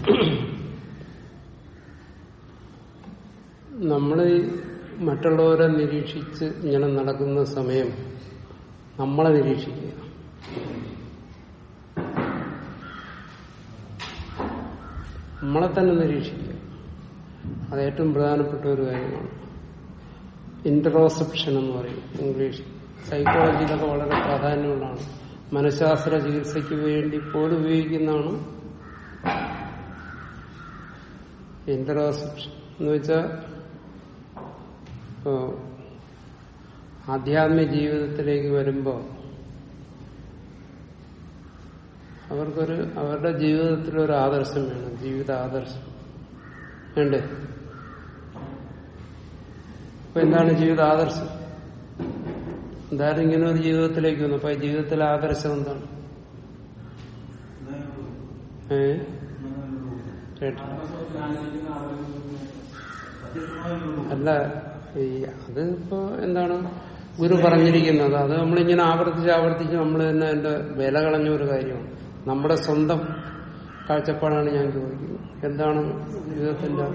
നമ്മൾ മറ്റുള്ളവരെ നിരീക്ഷിച്ച് ഇങ്ങനെ നടക്കുന്ന സമയം നമ്മളെ നിരീക്ഷിക്കുക നമ്മളെ തന്നെ നിരീക്ഷിക്കുക അത് ഏറ്റവും പ്രധാനപ്പെട്ട ഒരു കാര്യമാണ് ഇന്ററോസെപ്ഷൻ എന്ന് പറയും ഇംഗ്ലീഷ് സൈക്കോളജിയിലൊക്കെ വളരെ പ്രാധാന്യമുള്ളതാണ് മനഃശാസ്ത്ര ചികിത്സയ്ക്ക് വേണ്ടി പോലും ഉപയോഗിക്കുന്നതാണ് ഇന്ററോസെപ്ഷൻ എന്ന് വെച്ചാൽ ഇപ്പോ ആധ്യാത്മിക ജീവിതത്തിലേക്ക് വരുമ്പോൾ അവർക്കൊരു അവരുടെ ജീവിതത്തിൽ ഒരു ആദർശം വേണം ജീവിത ആദർശം വേണ്ടേ അപ്പൊ എന്താണ് ജീവിത ആദർശം എന്തായാലും ഇങ്ങനെ ഒരു ജീവിതത്തിലേക്ക് വന്നു അപ്പൊ ഈ ജീവിതത്തിലെ ആദർശം എന്താണ് ഏ കേട്ടോ അല്ല ഈ അത് ഇപ്പോ എന്താണ് ഗുരു പറഞ്ഞിരിക്കുന്നത് അത് നമ്മളിങ്ങനെ ആവർത്തിച്ച് ആവർത്തിച്ച് നമ്മൾ തന്നെ അതിന്റെ വില കളഞ്ഞ ഒരു കാര്യമാണ് നമ്മുടെ സ്വന്തം കാഴ്ചപ്പാടാണ് ഞാൻ ചോദിക്കുന്നത് എന്താണ് ജീവിതത്തിന്റെ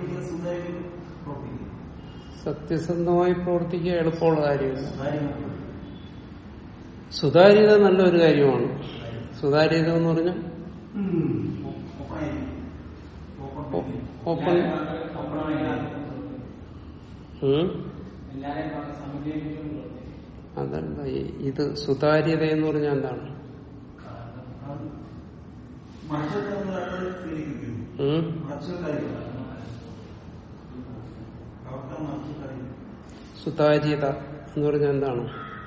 സത്യസന്ധമായി പ്രവർത്തിക്കുക എളുപ്പമുള്ള കാര്യമില്ല സുതാര്യത നല്ലൊരു കാര്യമാണ് സുതാര്യത എന്ന് പറഞ്ഞാൽ ഓപ്പൺ ഉം? അതല്ല ഈ- ഇത് സുതാര്യത എന്ന് പറഞ്ഞാൽ എന്താണ് ഉം? സുതാര്യത എന്ന് പറഞ്ഞാൽ എന്താണ്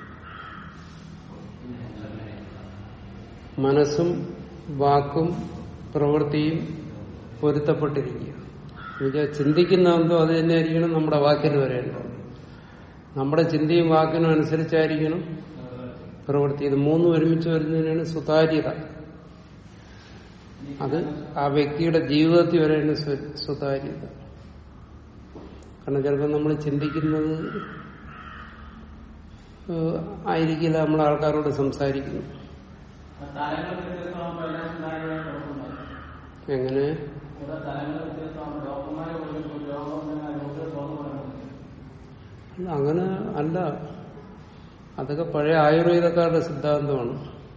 മനസ്സും വാക്കും പ്രവൃത്തിയും പൊരുത്തപ്പെട്ടിരിക്കുക എന്നുവെച്ചാൽ ചിന്തിക്കുന്ന എന്തോ അത് തന്നെ ആയിരിക്കണം നമ്മുടെ വാക്കിന് വരേണ്ടത് നമ്മുടെ ചിന്തയും വാക്കിനും അനുസരിച്ചായിരിക്കണം പ്രവൃത്തി ഇത് മൂന്നും ഒരുമിച്ച് വരുന്നതിനാണ് സുതാര്യത അത് ആ വ്യക്തിയുടെ ജീവിതത്തിൽ വരെയാണ് സു- സുതാര്യത കാരണം ചിലപ്പോൾ നമ്മൾ ചിന്തിക്കുന്നത് ഏഹ്, ആയിരിക്കില്ല നമ്മൾ ആൾക്കാരോട് സംസാരിക്കുന്നു എങ്ങനെ അല്ല, അങ്ങനെ അല്ല അതൊക്കെ പഴയ ആയുർവേദക്കാരുടെ സിദ്ധാന്തമാണ്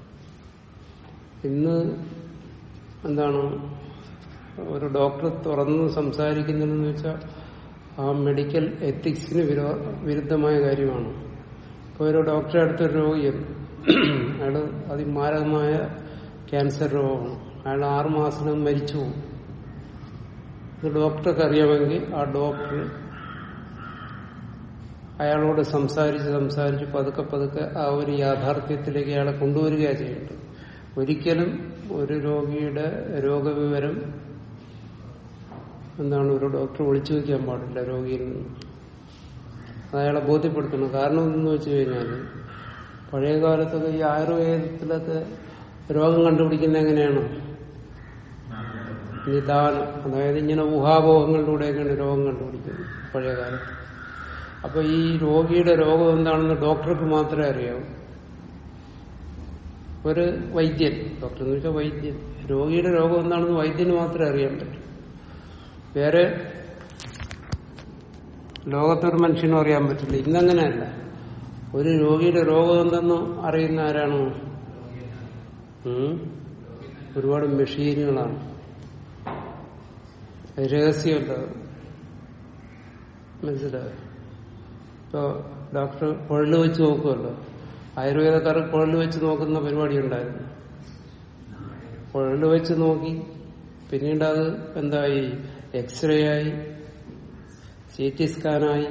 ഇന്ന് എന്താണ് ഒരു ഡോക്ടർ തുറന്ന് സംസാരിക്കുന്നതെന്ന് വെച്ചാൽ ആ മെഡിക്കൽ എത്തിക്സിന് വിരോ വിരുദ്ധമായ കാര്യമാണ് ഇപ്പോൾ ഒരു ഡോക്ടറെ അടുത്തൊരു രോഗിയാണ് അയാൾ അതിമാരകമായ ക്യാൻസർ രോഗമാണ് അയാൾ ആറുമാസം മരിച്ചു പോകും ഇത് ഡോക്ടർക്ക് അറിയാമെങ്കിൽ ആ ഡോക്ടർ അയാളോട് സംസാരിച്ച് സംസാരിച്ച് പതുക്കെ പതുക്കെ ആ ഒരു യാഥാർത്ഥ്യത്തിലേക്ക് അയാളെ കൊണ്ടുവരികയാണ് ചെയ്യേണ്ടത് ഒരിക്കലും ഒരു രോഗിയുടെ രോഗവിവരം എന്താണ് ഒരു ഡോക്ടർ ഒളിച്ചു വയ്ക്കാൻ പാടില്ല രോഗിയിൽ നിന്ന് അത് അയാളെ ബോധ്യപ്പെടുത്തണം കാരണം എന്തെന്ന് വെച്ച് കഴിഞ്ഞാൽ പഴയ കാലത്തൊക്കെ ഈ ആയുർവേദത്തിലൊക്കെ രോഗം കണ്ടുപിടിക്കുന്നത് എങ്ങനെയാണ് നിദാനം അതായത് ഇങ്ങനെ ഊഹാപോഹങ്ങളിലൂടെയൊക്കെയാണ് രോഗം കണ്ടുപിടിക്കുന്നത് പഴയ കാലത്ത് അപ്പൊ ഈ രോഗിയുടെ രോഗം എന്താണെന്ന് ഡോക്ടർക്ക് മാത്രമേ അറിയാവൂ ഒരു വൈദ്യൻ ഡോക്ടർ എന്ന് വെച്ചാൽ വൈദ്യൻ രോഗിയുടെ രോഗം എന്താണെന്ന് വൈദ്യന് മാത്രമേ അറിയാൻ പറ്റൂ വേറെ ലോകത്തൊരു മനുഷ്യനും അറിയാൻ പറ്റില്ല ഇന്നങ്ങനെയല്ല ഒരു രോഗിയുടെ രോഗം എന്തെന്ന് അറിയുന്ന ആരാണ് ഉം? ഒരുപാട് മെഷീനുകളാണ് അത് രഹസ്യമല്ല അത്. മനസ്സിലായോ ഇപ്പോ ഡോക്ടർ കുഴല് വെച്ച് നോക്കുമല്ലോ ആയുർവേദക്കാർ കുഴല് വെച്ച് നോക്കുന്ന പരിപാടി ഉണ്ടായിരുന്നു കുഴല് വെച്ച് നോക്കി പിന്നീട് അത് എന്തായി എക്സ്റേ ആയി സി ടി സ്കാനായി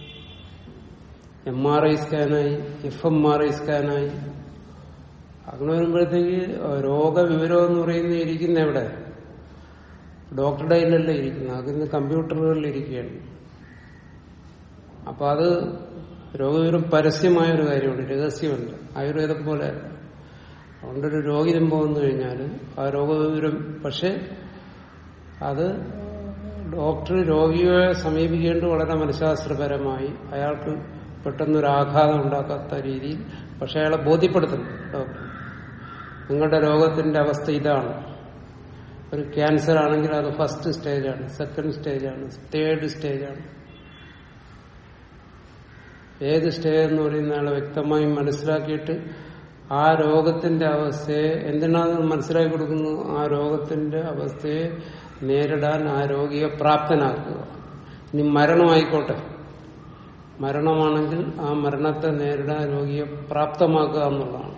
എം ആർ ഐ സ്കാനായി എഫ് എം ആർ ഐ സ്കാനായി അങ്ങനെ വരുമ്പോഴത്തേക്ക് രോഗവിവരം എന്ന് പറയുന്നത് ഇരിക്കുന്ന എവിടെ ഡോക്ടറുടെ കയ്യിലല്ല ഇരിക്കുന്നത് അതിന് കമ്പ്യൂട്ടറുകളിൽ ഇരിക്കുകയാണ് അപ്പൊ അത് രോഗവിവരം പരസ്യമായ ഒരു കാര്യമുണ്ട് രഹസ്യമുണ്ട് ആയുർവേദം പോലെ അല്ല. അതുകൊണ്ടൊരു രോഗി സംഭവം വന്നു കഴിഞ്ഞാൽ ആ രോഗവിവരം പക്ഷെ അത് ഡോക്ടർ രോഗിയെ സമീപിക്കേണ്ടത് വളരെ മനഃശാസ്ത്രപരമായി അയാൾക്ക് പെട്ടെന്നൊരു ആഘാതം ഉണ്ടാക്കാത്ത രീതിയിൽ പക്ഷെ അയാളെ ബോധ്യപ്പെടുത്തണം ഡോക്ടർ നിങ്ങളുടെ രോഗത്തിന്റെ അവസ്ഥ ഇതാണ് ഒരു ക്യാൻസർ ആണെങ്കിൽ അത് ഫസ്റ്റ് സ്റ്റേജാണ് സെക്കൻഡ് സ്റ്റേജാണ് തേർഡ് സ്റ്റേജാണ് ഏത് സ്റ്റേജ് എന്ന് പറയുന്ന ആളെ വ്യക്തമായി മനസ്സിലാക്കിയിട്ട് ആ രോഗത്തിന്റെ അവസ്ഥയെ എന്തിനാണ് മനസ്സിലാക്കി കൊടുക്കുന്നു ആ രോഗത്തിന്റെ അവസ്ഥയെ നേരിടാൻ ആ രോഗിയെ പ്രാപ്തനാക്കുക ഇനി മരണമായിക്കോട്ടെ മരണമാണെങ്കിൽ ആ മരണത്തെ നേരിടാൻ രോഗിയെ പ്രാപ്തമാക്കുക എന്നുള്ളതാണ്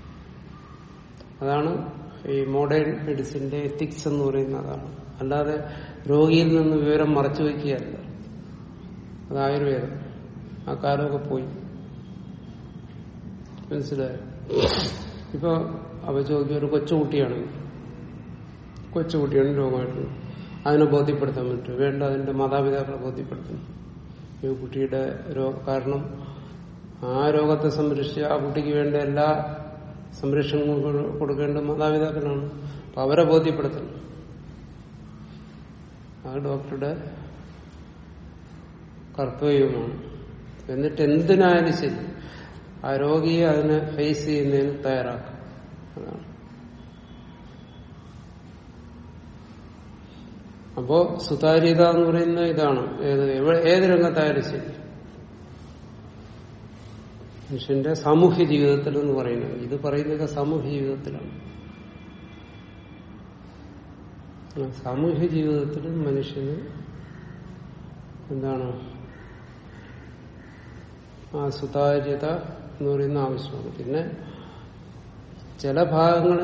അതാണ് ഈ മോഡേൺ മെഡിസിന്റെ എത്തിക്സ് എന്ന് പറയുന്ന അതാണ് അല്ലാതെ രോഗിയിൽ നിന്ന് വിവരം മറച്ചു വയ്ക്കുകയല്ല അത് ആയുർവേദം ആ കാലമൊക്കെ പോയി മനസ്സിലായോ ഇപ്പൊ അവ ചോദിക്കും ഒരു കൊച്ചുകുട്ടിയാണ് കൊച്ചുകുട്ടിയാണ് രോഗമായിട്ട് അതിനെ ബോധ്യപ്പെടുത്താൻ പറ്റും വേണ്ട അതിന്റെ മാതാപിതാക്കളെ ബോധ്യപ്പെടുത്തണം ഈ കുട്ടിയുടെ രോഗ കാരണം ആ രോഗത്തെ സംരക്ഷിച്ച് ആ കുട്ടിക്ക് വേണ്ട എല്ലാ സംരക്ഷണവും കൊ- കൊടുക്കേണ്ട മാതാപിതാക്കളാണ് അപ്പൊ അവരെ ബോധ്യപ്പെടുത്തണം ആ ഡോക്ടറുടെ കർത്തവ്യവുമാണ് എന്നിട്ട് എന്തിനായാലും ശരി ആ രോഗിയെ അതിനെ ഫേസ് ചെയ്യുന്നതിന് തയ്യാറാക്കും അതാണ് അപ്പോ സുതാര്യത എന്ന് പറയുന്ന ഇതാണ് ഏത് എവ- ഏത് രംഗത്തായാലും ശരി മനുഷ്യന്റെ സാമൂഹ്യ ജീവിതത്തിൽ എന്ന് പറയുന്നത് ഇത് പറയുന്നത് സാമൂഹ്യ ജീവിതത്തിലാണ് ആ സാമൂഹ്യ ജീവിതത്തിൽ മനുഷ്യന് എന്താണ് ആ സുതാര്യത എന്ന് പറയുന്ന ആവശ്യമാണ് പിന്നെ ചില ഭാഗങ്ങള്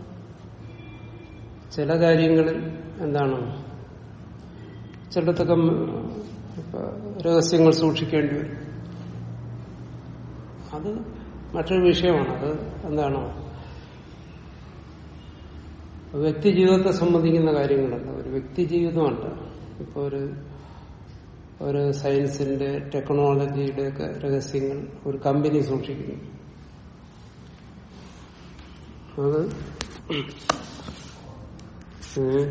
ചില കാര്യങ്ങളിൽ എന്താണ് ചിലടത്തൊക്കെ ഇപ്പൊ രഹസ്യങ്ങൾ സൂക്ഷിക്കേണ്ടി വരും അത് മറ്റൊരു വിഷയമാണ് അത് എന്താണ് വ്യക്തി ജീവിതത്തെ സംബന്ധിക്കുന്ന കാര്യങ്ങളല്ല ഒരു വ്യക്തി ജീവിതമല്ല ഇപ്പൊ ഒരു ഒരു സയൻസിന്റെ ടെക്നോളജിയുടെ ഒക്കെ രഹസ്യങ്ങൾ ഒരു കമ്പനി സൂക്ഷിക്കുന്നു അത് ഉം.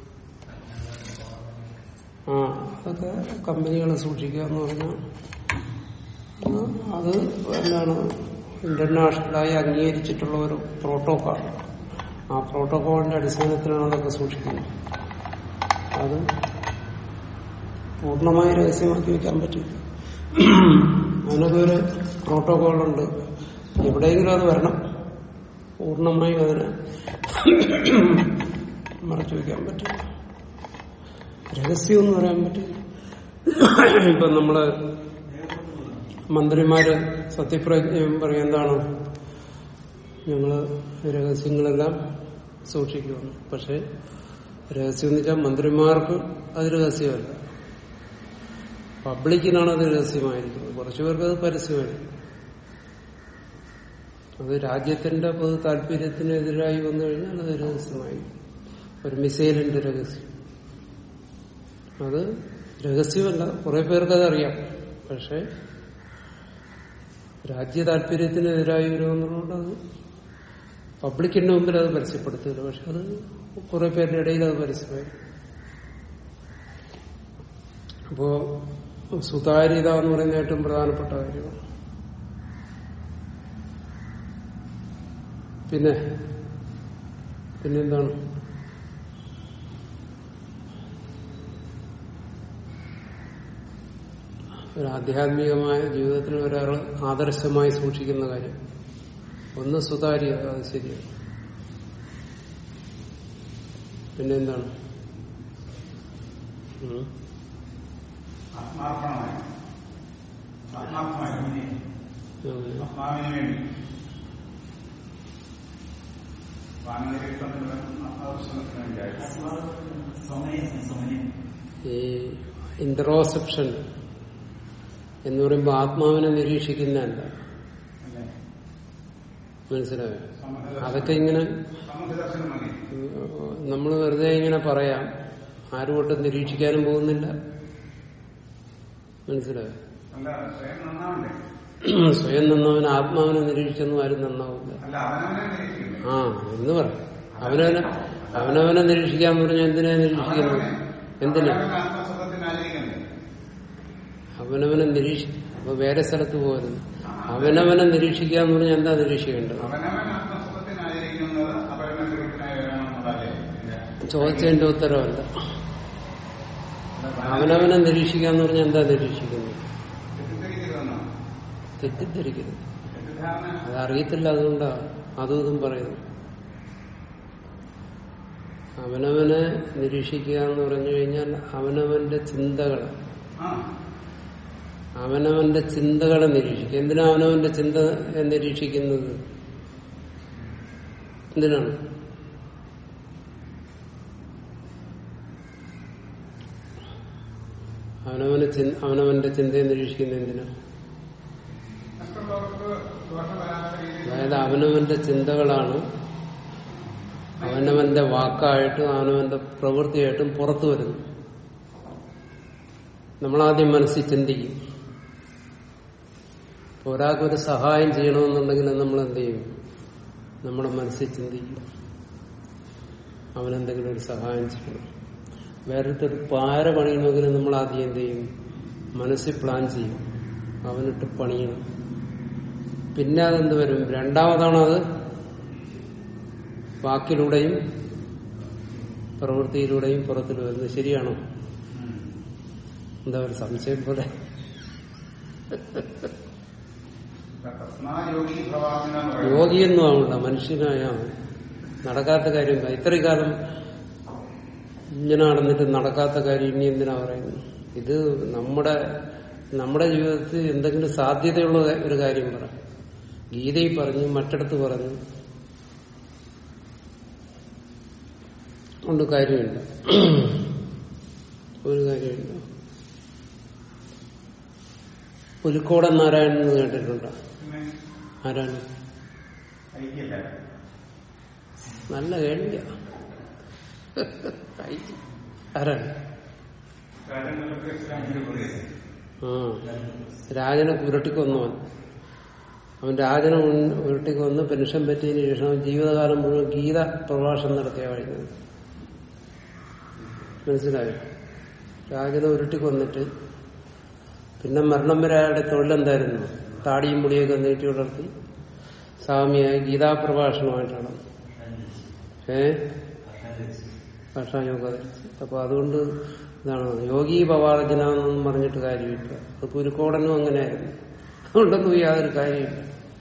ആ അതൊക്കെ കമ്പനികൾ സൂക്ഷിക്കുക എന്ന് പറഞ്ഞാൽ അത് എന്താണ് ഇന്റർനാഷണലായി അംഗീകരിച്ചിട്ടുള്ള ഒരു പ്രോട്ടോകോൾ ആ പ്രോട്ടോകോളിന്റെ അടിസ്ഥാനത്തിലാണ് അതൊക്കെ സൂക്ഷിക്കുന്നത് അത് പൂർണ്ണമായി രഹസ്യമാക്കി വെക്കാൻ പറ്റില്ല അതിനൊക്കെ ഒരു പ്രോട്ടോകോളുണ്ട് എവിടെയെങ്കിലും അത് വരണം പൂർണ്ണമായും അതിനെ മറച്ചു വെക്കാൻ പറ്റില്ല രഹസ്യം എന്ന് പറയാൻ പറ്റില്ല ഇപ്പൊ നമ്മള് മന്ത്രിമാര് സത്യപ്രതിജ്ഞ പറയും എന്താണ് ഞങ്ങള് രഹസ്യങ്ങളെല്ലാം സൂക്ഷിക്കുന്നു പക്ഷെ രഹസ്യം എന്ന് വെച്ചാൽ മന്ത്രിമാർക്ക് അത് രഹസ്യമല്ല പബ്ലിക്കിനാണ് അത് രഹസ്യമായിരിക്കുന്നത് കുറച്ചു പേർക്ക് അത് പരസ്യമായിരിക്കും അത് രാജ്യത്തിന്റെ പൊതു താല്പര്യത്തിനെതിരായി വന്നു കഴിഞ്ഞാൽ അത് രഹസ്യമായിരിക്കും ഒരു മിസൈലിന്റെ രഹസ്യം അത് രഹസ്യമല്ല കുറെ പേർക്ക് അതറിയാം പക്ഷെ രാജ്യ താല്പര്യത്തിനെതിരായി വരുമെന്നുള്ളത് അത് പബ്ലിക്കിന്റെ മുമ്പിൽ അത് പരസ്യപ്പെടുത്തില്ല പക്ഷെ അത് കുറെ പേരുടെ ഇടയിൽ അത് പരസ്യമായി അപ്പോ സുതാര്യത എന്ന് പറയുന്ന ഏറ്റവും പ്രധാനപ്പെട്ട കാര്യമാണ് പിന്നെ പിന്നെന്താണ് ഒരു ആധ്യാത്മികമായ ജീവിതത്തിന് ഒരാൾ ആദർശമായി സൂക്ഷിക്കുന്ന കാര്യം ഒന്ന് സുതാര്യത അത് ശരിയാണ് പിന്നെന്താണ് ഉം. ആത്മാർപ്പണമായി ആത്മാർത്ഥമായി ഇനി അങ്ങനെ. ആത്മാവിന് വേണ്ടി വാനനിരീക്ഷണത്തിന് ആവശ്യത്തിന് വേണ്ടിയായിട്ട് ഈ ഇൻട്രോസെപ്ഷൻ എന്ന് പറയുമ്പോൾ ആത്മാവിനെ നിരീക്ഷിക്കുന്നതല്ല അല്ലേ? മനസ്സിലായോ സമ്മതദർശനം- അതൊക്കെ ഇങ്ങനെ സമ്മതദർശനം മതി നമ്മൾ വെറുതെ ഇങ്ങനെ പറയാം ആരും ഒട്ടും നിരീക്ഷിക്കാനും പോകുന്നില്ല മനസ്സിലായോ അല്ല സ്വയം നന്നാവണ്ടേ സ്വയം നിന്നവൻ ആത്മാവിനെ നിരീക്ഷിച്ചൊന്നും ആരും നന്നാവില്ല അല്ല അവനവനെ നിരീക്ഷിക്കണ്ടേ ആ എന്ന് പറ അവനവനെ അവനവനെ നിരീക്ഷിക്കാന്ന് പറഞ്ഞാൽ എന്തിനാ നിരീക്ഷിക്കുന്നത് എന്തിനാ അവനവനെ ആത്മസുഖത്തിന് ആചരിക്കണ്ടേ അവനവനെ നിരീക്ഷ അപ്പൊ വേറെ സ്ഥലത്ത് പോകരുത് അവനവനെ നിരീക്ഷിക്കുക എന്ന് പറഞ്ഞാൽ എന്താ നിരീക്ഷിക്കേണ്ടത് അവനവൻ ആത്മസുഖത്തിന് ആചരിക്കുന്നത് അപരമസുഖത്തിനായി വരണമെന്നുള്ളതല്ലേ ചോദിച്ചതിന്റെ ഉത്തരവല്ല അവനവനെ നിരീക്ഷിക്കാന്ന് പറഞ്ഞാൽ എന്താ നിരീക്ഷിക്കുന്നത് തെറ്റിദ്ധരിക്കരുതെന്നോ തെറ്റിദ്ധരിക്കരുത് തെറ്റിദ്ധാരണ അത് അറിയത്തില്ല അതുകൊണ്ടാ അതും ഇതും പറയുന്നു അവനവനെ നിരീക്ഷിക്കുക എന്ന് പറഞ്ഞു കഴിഞ്ഞാൽ അവനവന്റെ ചിന്തകൾ ആ അവനവന്റെ ചിന്തകളെ നിരീക്ഷിക്കുക എന്തിനാ അവനവന്റെ ചിന്ത നിരീക്ഷിക്കുന്നത് എന്തിനാണ് അവനവനെ ചിന്ത- അവനവന്റെ ചിന്തയെ നിരീക്ഷിക്കുന്ന എന്തിനാ മറ്റുള്ളവർക്ക് ദോഷം വരാത്ത രീതിയിൽ അതായത് അവനവന്റെ ചിന്തകളാണ് അവനവന്റെ വാക്കായിട്ടും അവനവന്റെ പ്രവൃത്തിയായിട്ടും പുറത്തു വരുന്നു നമ്മളാദ്യം മനസ്സിൽ ചിന്തിക്കും ഇപ്പൊ ഒരാൾക്കൊരു സഹായം ചെയ്യണമെന്നുണ്ടെങ്കിൽ നമ്മൾ എന്ത് ചെയ്യും നമ്മുടെ മനസ്സിൽ ചിന്തിക്കും അവനെന്തെങ്കിലും ഒരു സഹായം ചെയ്യണം വേറൊരു പാര പണിയണമെങ്കിൽ നമ്മൾ ആദ്യം എന്ത് ചെയ്യും മനസ്സിൽ പ്ലാൻ ചെയ്യും അവനിട്ട് പണിയണം പിന്നെ അതെന്ത് വരും രണ്ടാമതാണ് അത് വാക്കിലൂടെയും പ്രവൃത്തിയിലൂടെയും പുറത്തിൽ വരുന്നത് ശരിയാണോ എന്താ ഒരു സംശയം പോലെ തസ്മാ യോഗി ഭവാൻ എന്ന് പറയുന്നത് യോഗിയൊന്നും ആവണ്ട മനുഷ്യനായ നടക്കാത്ത കാര്യം ഇത്രയും കാലം ഇങ്ങനെ നടന്നിട്ട് നടക്കാത്ത കാര്യം ഇനി എന്തിനാ പറയുന്നത് ഇത് നമ്മുടെ നമ്മുടെ ജീവിതത്തിൽ എന്തെങ്കിലും സാധ്യതയുള്ള ഒരു കാര്യം പറ ഗീതയിൽ പറഞ്ഞു മറ്റിടത്ത് പറഞ്ഞു കൊണ്ട് കാര്യമില്ല ഒരു കാര്യമില്ല പുലിക്കോടൻ നാരായണൻ എന്ന് കേട്ടിട്ടുണ്ടോ പിന്നെ ആരാണ് ഐക്യല്ല നല്ല കേൾവിയ ആരാണ് രാജങ്ങൾക്ക് ഇസ്ലാമിന്റെ പറയുന്നത് ആ രാജനെ ഉരുട്ടിക്കൊന്നവൻ അവൻ രാജനെ ഉൻ- ഉരുട്ടിക്കൊന്ന് പെൻഷൻ പറ്റിയതിനു ശേഷം അവൻ ജീവിതകാലം മുഴുവൻ ഗീത പ്രഭാഷണം നടത്തിയ കഴിഞ്ഞത് മനസ്സിലായോ രാജനെ ഉരുട്ടിക്കൊന്നിട്ട് പിന്നെ മരണം വരെ അയാളുടെ തൊഴിലെന്തായിരുന്നു താടിയും മുടിയൊക്കെ നീട്ടി വളർത്തി സ്വാമിയായി ഗീതാപ്രഭാഷണമായിട്ടാണ് ഏ ഭാഷായോഗ ധരിച്ച് അപ്പൊ അതുകൊണ്ട് ഇതാണ് യോഗി പവാർജന എന്നൊന്നും പറഞ്ഞിട്ട് കാര്യമില്ല അത് പുരുക്കോടനും അങ്ങനെയായിരുന്നു അതുകൊണ്ടൊന്നും യാതൊരു കാര്യമില്ല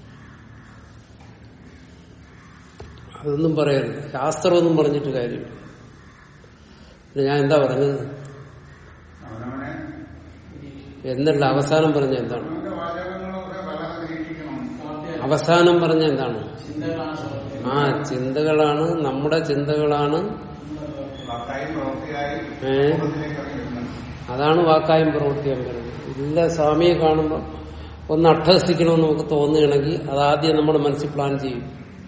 അതൊന്നും പറയരുത് ശാസ്ത്രമൊന്നും പറഞ്ഞിട്ട് കാര്യമില്ല പിന്നെ ഞാൻ എന്താ പറഞ്ഞത് അവനവനെ എന്നല്ല അവസാനം പറഞ്ഞ എന്താണ് അവനവന്റെ വാചകങ്ങളൊക്കെ വളരെ നിരീക്ഷിക്കണം അവസാനം പറഞ്ഞ എന്താണ് ആ ചിന്തകളാണ് നമ്മുടെ ചിന്തകളാണ് വാക്കായും പ്രവൃത്തിയായും ഏ? സമൂഹത്തിലേക്ക് ഇറങ്ങി വരുന്നത് അതാണ് വാക്കായും പ്രവർത്തിക്കാൻ പറയുന്നത് ഇല്ല സ്വാമിയെ കാണുമ്പോൾ ഒന്ന് അട്ടഹസിക്കണമെന്ന് നമുക്ക് തോന്നുകയാണെങ്കിൽ അതാദ്യം നമ്മുടെ മനസ്സിൽ പ്ലാൻ ചെയ്യും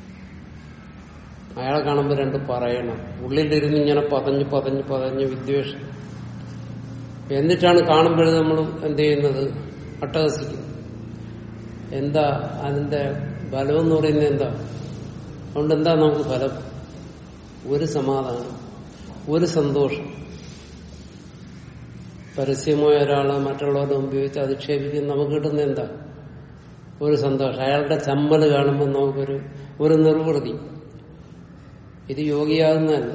അയാളെ കാണുമ്പോൾ രണ്ട് പറയണം ഉള്ളിലിരുന്ന് ഇങ്ങനെ പതഞ്ഞ് പതഞ്ഞ് പതഞ്ഞ് വിദ്വേഷം എന്നിട്ടാണ് കാണുമ്പോഴേ നമ്മൾ എന്ത് ചെയ്യുന്നത് അട്ടഹസിക്കുന്നത് എന്താ അതിന്റെ ബലം എന്ന് പറയുന്നത് എന്താ അതുകൊണ്ട് എന്താ നമുക്ക് ഫലം ഒരു സമാധാനം ഒരു സന്തോഷം പരസ്യമായ ഒരാള് മറ്റുള്ളവരുടെ മുമ്പിൽ വെച്ച് അധിക്ഷേപിക്കുന്ന നമുക്ക് കിട്ടുന്ന എന്താ ഒരു സന്തോഷം അയാളുടെ ചമ്മല് കാണുമ്പോൾ നമുക്കൊരു ഒരു നിർവൃതി ഇത് യോഗിയാകുന്നതല്ല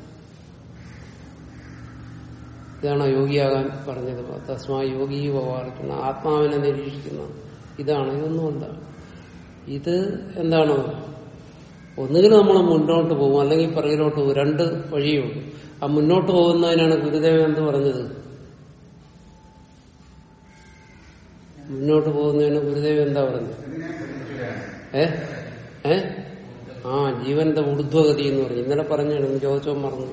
ഇതാണ് യോഗിയാകാൻ പറഞ്ഞത് തസ്മാ യോഗി ഭവാർക്കുന്ന ആത്മാവിനെ നിരീക്ഷിക്കുന്ന ഇതാണ് ഇതൊന്നുമല്ല ഇത് എന്താണ് ഒന്നുകിൽ നമ്മൾ മുന്നോട്ട് പോകും അല്ലെങ്കിൽ പിറകിലോട്ട് പോകും രണ്ട് വഴിയേ ഉള്ളൂ ആ മുന്നോട്ട് പോകുന്നതിനാണ് ഗുരുദേവൻ എന്ത് പറഞ്ഞത് മുന്നോട്ട് പോകുന്നതിന് ഗുരുദേവൻ എന്താ പറഞ്ഞത് ഇതിനെ ശ്രദ്ധിക്കുകയാണ് ഏ ഏ ആ ജീവന്റെ ഊർധ്വഗതി എന്ന് പറഞ്ഞു ഇന്നലെ പറഞ്ഞാണ് ചോദിച്ചോ മറന്നു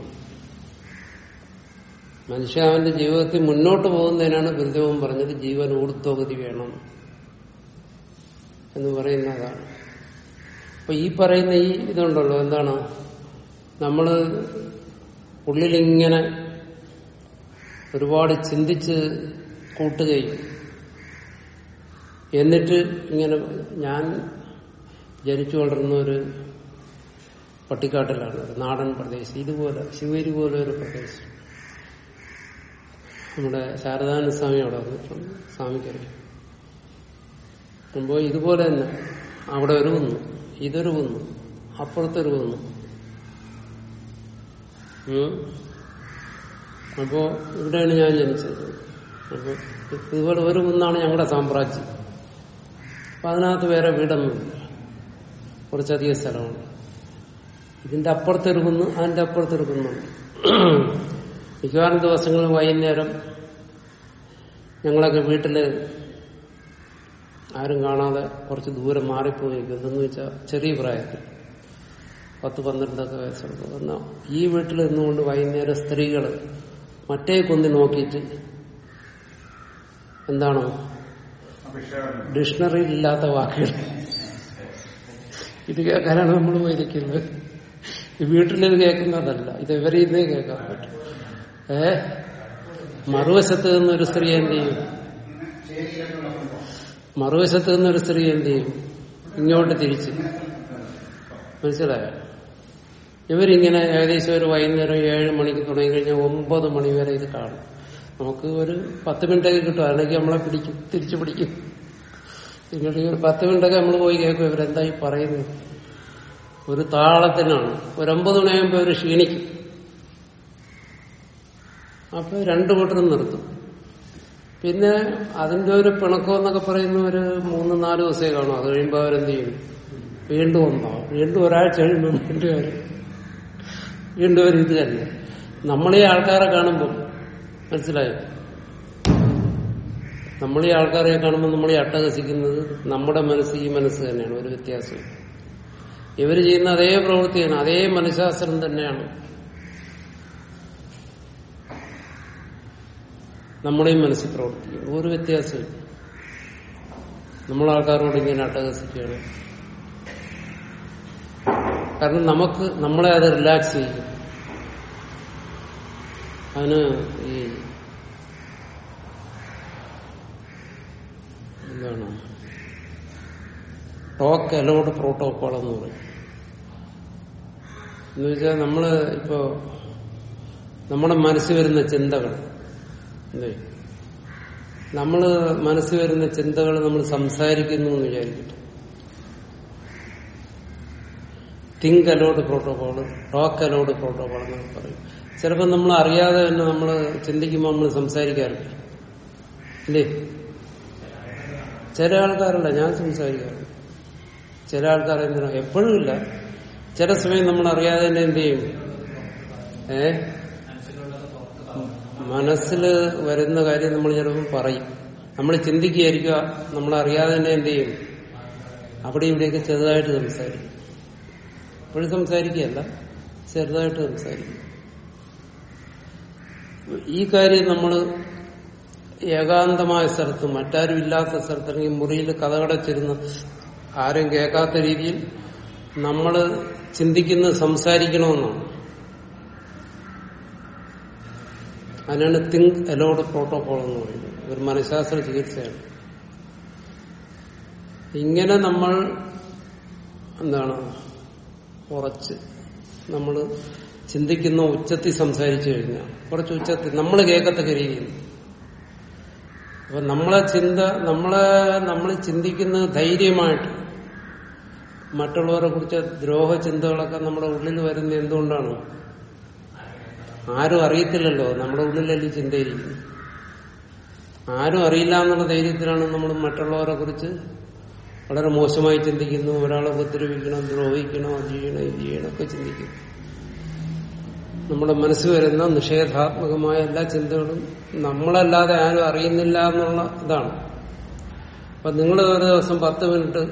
മനുഷ്യ അവന്റെ ജീവിതത്തിൽ മുന്നോട്ട് പോകുന്നതിനാണ് ഗുരുദേവൻ പറഞ്ഞത് ജീവൻ ഊർധ്വഗതി വേണം എന്ന് പറയുന്നതാണ് അപ്പൊ ഈ പറയുന്ന ഈ ഇതുണ്ടല്ലോ എന്താണ് നമ്മള് ഉള്ളിലിങ്ങനെ ഒരുപാട് ചിന്തിച്ച് കൂട്ടുകയും എന്നിട്ട് ഇങ്ങനെ ഞാൻ ജനിച്ചു വളർന്ന ഒരു പട്ടിക്കാട്ടിലാണ് ഒരു നാടൻ പ്രദേശം ഇതുപോലെ ശിവരി പോലെ ഒരു പ്രദേശം നമ്മുടെ ശാരദാനന്ദ സ്വാമി അവിടെ വന്നിട്ടുണ്ട് സ്വാമിക്കറിയാം അപ്പോൾ ഇതുപോലെ തന്നെ അവിടെ ഒരു കുന്നു ഇതൊരു കുന്നു അപ്പുറത്തൊരു കുന്നു ഉം. അപ്പോ ഇവിടെയാണ് ഞാൻ ജനിച്ചത് അപ്പൊ ഇതുപോലെ ഒരു കുന്നാണ് ഞങ്ങളുടെ സാമ്രാജ്യം അപ്പൊ അതിനകത്ത് വേറെ വീടൊന്നുമില്ല കുറച്ചധികം സ്ഥലമാണ് ഇതിന്റെ അപ്പുറത്തൊരു കുന്ന് അതിന്റെ അപ്പുറത്തൊരു കുന്നുണ്ട് മിക്കവാറും ദിവസങ്ങളിൽ വൈകുന്നേരം ഞങ്ങളൊക്കെ വീട്ടില് ആരും കാണാതെ കുറച്ച് ദൂരം മാറിപ്പോയി എന്തെന്ന് വെച്ചാൽ ചെറിയ പ്രായത്തിൽ പത്ത് പന്ത്രണ്ടൊക്കെ വയസ്സുണ്ട് എന്നാൽ ഈ വീട്ടിൽ നിന്നുകൊണ്ട് വൈകുന്നേരം സ്ത്രീകൾ മറ്റേ കുന്നി നോക്കിയിട്ട് എന്താണ് അഭിഷേകം ഡിക്ഷണറിയിൽ ഇല്ലാത്ത വാക്കുകൾ ഇത് കേൾക്കാനാണ് നമ്മൾ പോയിരിക്കുന്നത് ഈ വീട്ടിലിത് കേൾക്കുന്നതല്ല ഇത് ഇവരെ ഇന്നേ കേൾക്കാൻ പറ്റും ഏ മറുവശത്ത് നിന്നൊരു സ്ത്രീ എന്ത് ചെയ്യും മറുവശത്ത് നിന്നൊരു സ്ത്രീ എന്ത് ചെയ്യും ഇങ്ങോട്ട് തിരിച്ച് മനസ്സിലായോ ഇവരിങ്ങനെ ഏകദേശം ഒരു വൈകുന്നേരം ഏഴ് മണിക്ക് തുടങ്ങി കഴിഞ്ഞാൽ ഒമ്പത് മണി വരെ ഇത് കാണും നമുക്ക് ഒരു പത്ത് മിനിറ്റൊക്കെ കിട്ടും അല്ലെങ്കിൽ നമ്മളെ പിടിക്കും തിരിച്ചു പിടിക്കും ഇങ്ങോട്ട് ഒരു പത്ത് മിനിറ്റൊക്കെ നമ്മൾ പോയി കേൾക്കും ഇവരെന്തായി പറയുന്നത് ഒരു താളത്തിനാണ് ഒരു ഒമ്പത് മണിയാകുമ്പോൾ അവർ ക്ഷീണിക്കും അപ്പൊ രണ്ടു കൂട്ടരും നിർത്തും പിന്നെ അതിന്റെ ഒരു പിണക്കം എന്നൊക്കെ പറയുന്ന ഒരു മൂന്ന് നാല് ദിവസമേ കാണും അത് കഴിയുമ്പോൾ അവരെന്ത് ചെയ്യും വീണ്ടും ഒന്നാവും വീണ്ടും ഒരാഴ്ച കഴിയുമ്പോൾ വീണ്ടും അവർ വീണ്ടും അവർ ഇത് തന്നെ നമ്മളീ ആൾക്കാരെ കാണുമ്പോൾ മനസ്സിലായോ നമ്മൾ ഈ ആൾക്കാരെ കാണുമ്പോൾ നമ്മൾ ഈ അട്ടഹസിക്കുന്നത് നമ്മുടെ മനസ്സ് ഈ മനസ്സ് തന്നെയാണ് ഒരു വ്യത്യാസം ഇവർ ചെയ്യുന്ന അതേ പ്രവൃത്തിയാണ് അതേ മനഃശാസ്ത്രം തന്നെയാണ് നമ്മുടെയും മനസ്സിൽ പ്രവർത്തിക്കും ഒരു വ്യത്യാസമില്ല നമ്മൾ ആൾക്കാരോട് ഇങ്ങനെ അട്ടഹസിക്കുകയാണ് കാരണം നമുക്ക് നമ്മളെ അത് റിലാക്സ് ചെയ്യും അതിന് ഈ എന്താണ് ടോക്ക് അലോഡ് പ്രോട്ടോകോൾ എന്ന് പറയും എന്ന് വെച്ചാൽ നമ്മള് ഇപ്പോ നമ്മുടെ മനസ്സിൽ വരുന്ന ചിന്തകൾ അല്ലേ നമ്മള് മനസ്സിൽ വരുന്ന ചിന്തകൾ നമ്മൾ സംസാരിക്കുന്നു എന്ന് വിചാരിക്കട്ടെ think aloud protocol talk aloud protocol എന്നൊക്കെ പറയും ചിലപ്പോൾ നമ്മൾ അറിയാതെ തന്നെ നമ്മൾ ചിന്തിക്കുമ്പോൾ നമ്മൾ സംസാരിക്കാറില്ല ഇല്ലേ ചില ആൾക്കാരല്ല ഞാൻ സംസാരിക്കാറുണ്ട് ചില ആൾക്കാർ എന്തിനാ എപ്പോഴും ഇല്ല ചില സമയം നമ്മൾ അറിയാതെ തന്നെ എന്ത് ചെയ്യും ഏ മനസ്സിൽ വരുന്ന കാര്യം നമ്മൾ ചിലപ്പോൾ പറയും നമ്മൾ ചിന്തിക്കുകയായിരിക്കുക നമ്മൾ അറിയാതെ തന്നെ എന്ത് ചെയ്യും അവിടെ ഇവിടെയൊക്കെ ചെറുതായിട്ട് സംസാരിക്കും എപ്പോഴും സംസാരിക്കുകയല്ല ചെറുതായിട്ട് സംസാരിക്കും ഈ കാര്യം നമ്മൾ ഏകാന്തമായ സ്ഥലത്ത് മറ്റാരും ഇല്ലാത്ത സ്ഥലത്ത് അല്ലെങ്കിൽ മുറിയിൽ കഥകടച്ചിരുന്ന് ആരും കേൾക്കാത്ത രീതിയിൽ നമ്മൾ ചിന്തിക്കുന്നത് സംസാരിക്കണമെന്നാണ് അതിനാണ് തിങ്ക് അലോഡ് പ്രോട്ടോകോൾ എന്ന് പറയുന്നത് ഒരു മനഃശാസ്ത്ര ചികിത്സയാണ് ഇങ്ങനെ നമ്മൾ എന്താണ് കുറച്ച് നമ്മൾ ചിന്തിക്കുന്ന ഉച്ചത്തിൽ സംസാരിച്ചു കഴിഞ്ഞാൽ കുറച്ച് ഉച്ചത്തിൽ നമ്മൾ കേൾക്കത്തക്ക രീതിയിൽ അപ്പൊ നമ്മളെ ചിന്ത നമ്മളെ നമ്മൾ ചിന്തിക്കുന്നത് ധൈര്യമായിട്ട് മറ്റുള്ളവരെ കുറിച്ച് ദ്രോഹ ചിന്തകളൊക്കെ നമ്മുടെ ഉള്ളിൽ വരുന്ന എന്തുകൊണ്ടാണ് ആരും അറിയത്തില്ലല്ലോ നമ്മുടെ ഉള്ളിലല്ലേ ഈ ചിന്തയിരിക്കുന്നു ആരും അറിയില്ല എന്നുള്ള ധൈര്യത്തിലാണ് നമ്മൾ മറ്റുള്ളവരെ കുറിച്ച് വളരെ മോശമായി ചിന്തിക്കുന്നു ഒരാളെ ഉപദ്രവിക്കണം ദ്രോഹിക്കണം അത് ചെയ്യണം ഇത് ചെയ്യണം ഒക്കെ ചിന്തിക്കുന്നു നമ്മുടെ മനസ്സിൽ വരുന്ന നിഷേധാത്മകമായ എല്ലാ ചിന്തകളും നമ്മളല്ലാതെ ആരും അറിയുന്നില്ല എന്നുള്ള ഇതാണ് അപ്പൊ നിങ്ങൾ ഒരു ദിവസം പത്ത് മിനിറ്റ്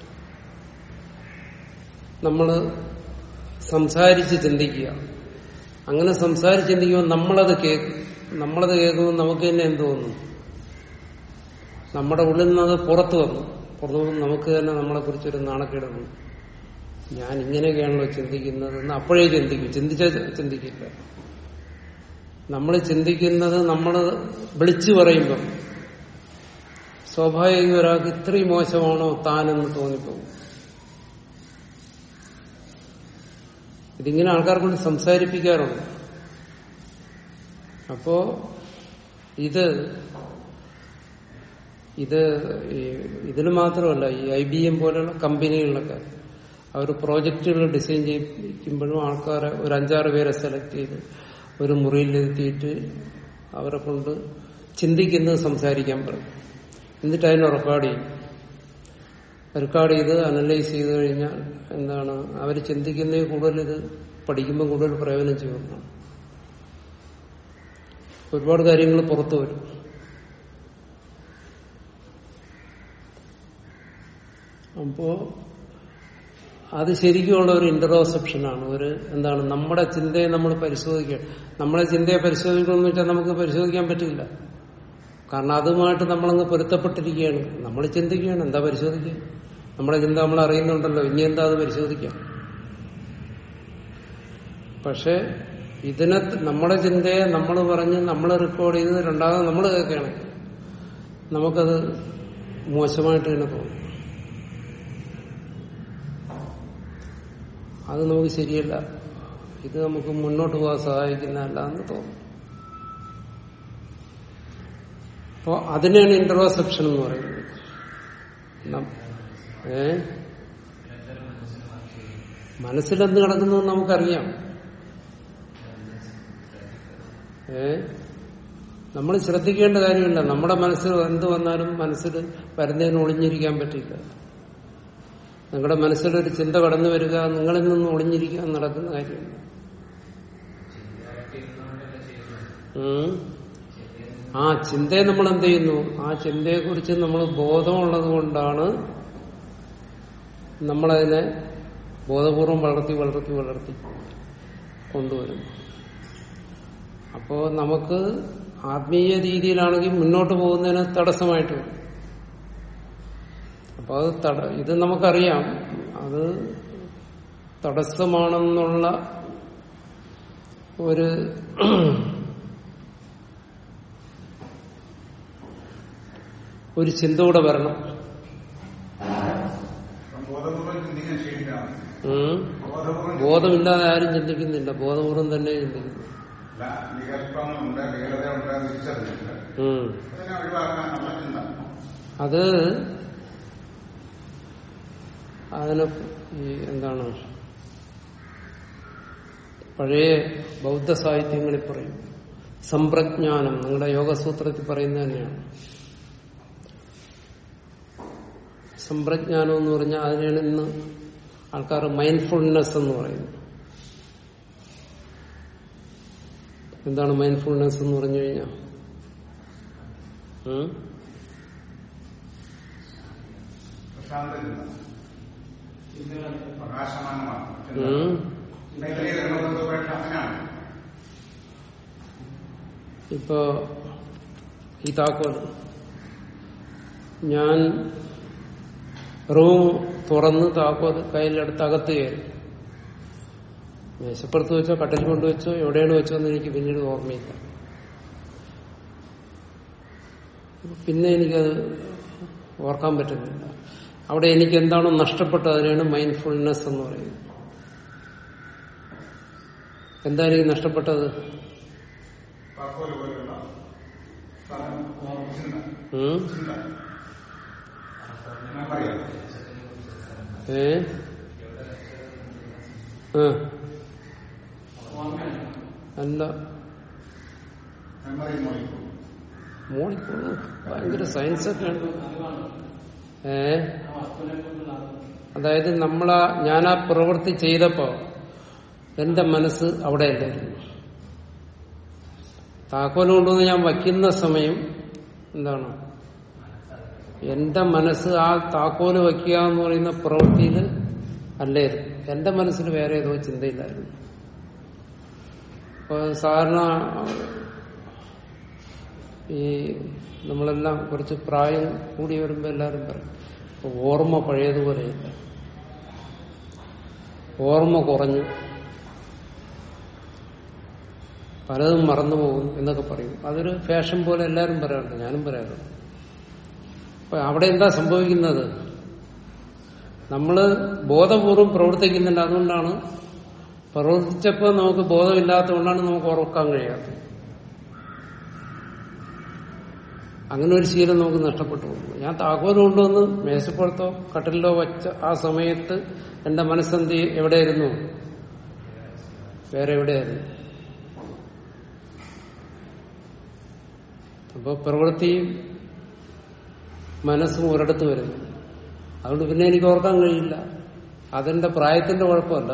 നമ്മൾ സംസാരിച്ച് ചിന്തിക്കുക അങ്ങനെ സംസാരിച്ച് ചിന്തിക്കുമ്പോൾ നമ്മളത് കേൾക്കും നമ്മളത് കേൾക്കുമ്പോൾ നമുക്ക് തന്നെ എന്ത് തോന്നും നമ്മുടെ ഉള്ളിൽ നിന്നത് പുറത്തു വന്നു പുറത്തു വന്ന് നമുക്ക് തന്നെ നമ്മളെ കുറിച്ചൊരു നാണക്കേട് വന്നു ഞാൻ ഇങ്ങനെയൊക്കെയാണല്ലോ ചിന്തിക്കുന്നത് എന്ന് അപ്പോഴേ ചിന്തിക്കും ചിന്തിച്ച ചിന്തിക്കില്ല നമ്മൾ ചിന്തിക്കുന്നത് നമ്മൾ വിളിച്ചു പറയുമ്പം സ്വാഭാവിക ഒരാൾക്ക് ഇത്രയും മോശമാണോ താനെന്ന് തോന്നിപ്പോകും ഇതിങ്ങനെ ആൾക്കാരെ കൊണ്ട് സംസാരിപ്പിക്കാറുണ്ട് അപ്പോ ഇത് ഇത് ഇതിന് മാത്രമല്ല ഈ ഐ ബി എം പോലെയുള്ള കമ്പനികളിലൊക്കെ അവർ പ്രോജക്റ്റുകൾ ഡിസൈൻ ചെയ്യിക്കുമ്പോഴും ആൾക്കാരെ ഒരു അഞ്ചാറ് പേരെ സെലക്ട് ചെയ്ത് ഒരു മുറിയിലെത്തിയിട്ട് അവരെ കൊണ്ട് ചിന്തിക്കുന്നത് സംസാരിക്കാൻ പറയും എന്നിട്ട് അതിനെ റെക്കോർഡ് ചെയ്യും റെക്കോർഡ് ചെയ്ത് അനലൈസ് ചെയ്ത് കഴിഞ്ഞാൽ എന്താണ് അവർ ചിന്തിക്കുന്നതിൽ കൂടുതൽ ഇത് പഠിക്കുമ്പോൾ കൂടുതൽ പ്രയോജനം ചെയ്യുന്നതാണ് ഒരുപാട് കാര്യങ്ങൾ പുറത്തു വരും അപ്പോ അത് ശരിക്കുമുള്ള ഒരു ഇന്റർസെപ്ഷനാണ് ഒരു എന്താണ് നമ്മുടെ ചിന്തയെ നമ്മൾ പരിശോധിക്കുക നമ്മളെ ചിന്തയെ പരിശോധിക്കണമെന്ന് വെച്ചാൽ നമുക്ക് പരിശോധിക്കാൻ പറ്റില്ല കാരണം അതുമായിട്ട് നമ്മളങ്ങ് പൊരുത്തപ്പെട്ടിരിക്കുകയാണ് നമ്മൾ ചിന്തിക്കുകയാണ് എന്താ പരിശോധിക്കുക നമ്മുടെ ചിന്ത നമ്മൾ അറിയുന്നുണ്ടല്ലോ ഇനി എന്താ അത് പരിശോധിക്കാം പക്ഷെ ഇതിനെ നമ്മുടെ ചിന്തയെ നമ്മൾ പറഞ്ഞ് നമ്മൾ റെക്കോർഡ് ചെയ്ത് രണ്ടാമത് നമ്മൾ കേൾക്കുകയാണ് നമുക്കത് മോശമായിട്ട് തന്നെ തോന്നും അത് നമുക്ക് ശരിയല്ല ഇത് നമുക്ക് മുന്നോട്ട് പോകാൻ സഹായിക്കുന്നതല്ല എന്ന് തോന്നും അപ്പോ അതിനെയാണ് ഇന്റർസെപ്ഷൻ എന്ന് പറയുന്നത് നം- ഏ മനസ്സിലെന്ത് കിടക്കുന്നു എന്ന് നമുക്കറിയാം ഏ നമ്മൾ ശ്രദ്ധിക്കേണ്ട കാര്യമില്ല നമ്മുടെ മനസ്സിൽ എന്ത് വന്നാലും മനസ്സിൽ വരുന്നതിന് ഒളിഞ്ഞിരിക്കാൻ പറ്റില്ല നിങ്ങളുടെ മനസ്സിലൊരു ചിന്ത കടന്നു വരിക നിങ്ങളിൽ നിന്ന് ഒളിഞ്ഞിരിക്കാൻ നടക്കുന്ന കാര്യമില്ല ഉം. ആ ചിന്തയെ നമ്മൾ എന്ത് ചെയ്യുന്നു ആ ചിന്തയെ കുറിച്ച് നമ്മൾ ബോധമുള്ളത് കൊണ്ടാണ് നമ്മളതിനെ ബോധപൂർവം വളർത്തി വളർത്തി വളർത്തി കൊണ്ടുവരുന്നു അപ്പോ നമുക്ക് ആത്മീയ രീതിയിലാണെങ്കിൽ മുന്നോട്ട് പോകുന്നതിന് തടസ്സമായിട്ട് വരും അപ്പൊ അത് തട ഇത് നമുക്കറിയാം അത് തടസ്സമാണെന്നുള്ള ഒരു ഒരു ചിന്ത കൂടെ വരണം ബോധപൂർവ്വം ചിന്തിക്കാൻ ശരിയാണ് ഉം. ബോധപൂർവ്വം ബോധമില്ലാതെ ആരും ചിന്തിക്കുന്നില്ല ബോധപൂർവം തന്നെ ചിന്തിക്കുന്നു ചിന്തിക്കില്ല. വികല്പങ്ങളുണ്ട് വേഗതയുണ്ട് തിരിച്ചറിഞ്ഞിട്ട് ഉം. അതിനെ ഒഴിവാക്കാനുള്ള ചിന്ത അത് അതിന് ഈ എന്താണ് പഴയ ബൗദ്ധ സാഹിത്യങ്ങളിൽ പറയും സമ്പ്രജ്ഞാനം നിങ്ങളുടെ യോഗസൂത്രത്തിൽ പറയുന്നത് തന്നെയാണ് സമ്പ്രജ്ഞാനം എന്ന് പറഞ്ഞാൽ അതിനാണ് ഇന്ന് ആൾക്കാർ മൈൻഡ്ഫുൾനെസ് എന്ന് പറയുന്നത് എന്താണ് മൈൻഡ്ഫുൾനെസ് എന്ന് പറഞ്ഞു കഴിഞ്ഞാൽ ഉം? പ്രശാന്ത ചിന്ത പ്രകാശമാനമാണ് ചിന്ത. ഉം? ചിന്തയിലേക്ക് അങ്ങനെയാണ് ഇപ്പോ ഈ താക്കോൽ ഞാൻ റൂം തുറന്ന് താക്കോൽ കയ്യിലെടുത്ത് അകത്ത് കയറി മേശപ്പുറത്ത് വെച്ചോ കട്ടിൽ കൊണ്ടുവച്ചോ എവിടെയാണ് വെച്ചോ എന്ന് എനിക്ക് പിന്നീട് ഓർമ്മയില്ല പിന്നെ എനിക്കത് ഓർക്കാൻ പറ്റുന്നില്ല അവിടെ എനിക്ക് എന്താണോ നഷ്ടപ്പെട്ടത് അതിനാണ് മൈൻഡ്ഫുൾനെസ് എന്ന് പറയുന്നത് എന്തായിരിക്കും നഷ്ടപ്പെട്ടത് താക്കോല് പോലുള്ള സ്ഥലം, ചിന്ത ഉം? ചിന്ത ഞാൻ പറയാം ഏ ആ. അല്ല മെമ്മറി മോളിക്കും മോളിക്കുള്ളൂ ഭയങ്കര സയൻസ് ഒക്കെയാണ് ഏ അതായത് നമ്മളാ ഞാൻ ആ പ്രവൃത്തി ചെയ്തപ്പോ എന്റെ മനസ്സ് അവിടെ അല്ലായിരുന്നു താക്കോൽ കൊണ്ടുവന്ന് ഞാൻ വയ്ക്കുന്ന സമയം എന്താണ് എന്റെ മനസ്സ് ആ താക്കോല് വയ്ക്കുക എന്ന് പറയുന്ന പ്രവൃത്തിയിൽ അല്ലായിരുന്നു എന്റെ മനസ്സിൽ വേറെ ഏതോ ചിന്തയില്ലായിരുന്നു ഇപ്പൊ സാധാരണ ഈ നമ്മളെല്ലാം കുറച്ച് പ്രായം കൂടി വരുമ്പോൾ എല്ലാവരും പറയും ഇപ്പൊ ഓർമ്മ പഴയതുപോലെയില്ല ഓർമ്മ കുറഞ്ഞു പലതും മറന്നുപോകും എന്നൊക്കെ പറയും അതൊരു ഫാഷൻ പോലെ എല്ലാവരും പറയാറുണ്ട് ഞാനും പറയാറുണ്ട് അപ്പൊ അവിടെ എന്താ സംഭവിക്കുന്നത് നമ്മള് ബോധപൂർവം പ്രവർത്തിക്കുന്നുണ്ട് അതുകൊണ്ടാണ് പ്രവർത്തിച്ചപ്പോൾ നമുക്ക് ബോധമില്ലാത്തതുകൊണ്ടാണ് നമുക്ക് ഓർക്കാൻ കഴിയാത്തത് അങ്ങനെ ഒരു ശീലം നമുക്ക് നഷ്ടപ്പെട്ടു പോകുന്നു ഞാൻ താക്കോൽ കൊണ്ടുവന്ന് മേശപ്പുറത്തോ കട്ടിലോ വച്ച ആ സമയത്ത് എന്റെ മനസ്സന്ധി എവിടെയായിരുന്നു വേറെ എവിടെയായിരുന്നു അപ്പൊ പ്രവൃത്തിയും മനസ്സും ഒരിടത്ത് വരുന്നു അതുകൊണ്ട് പിന്നെ എനിക്ക് ഓർക്കാൻ കഴിയില്ല അതെന്റെ പ്രായത്തിന്റെ കുഴപ്പമല്ല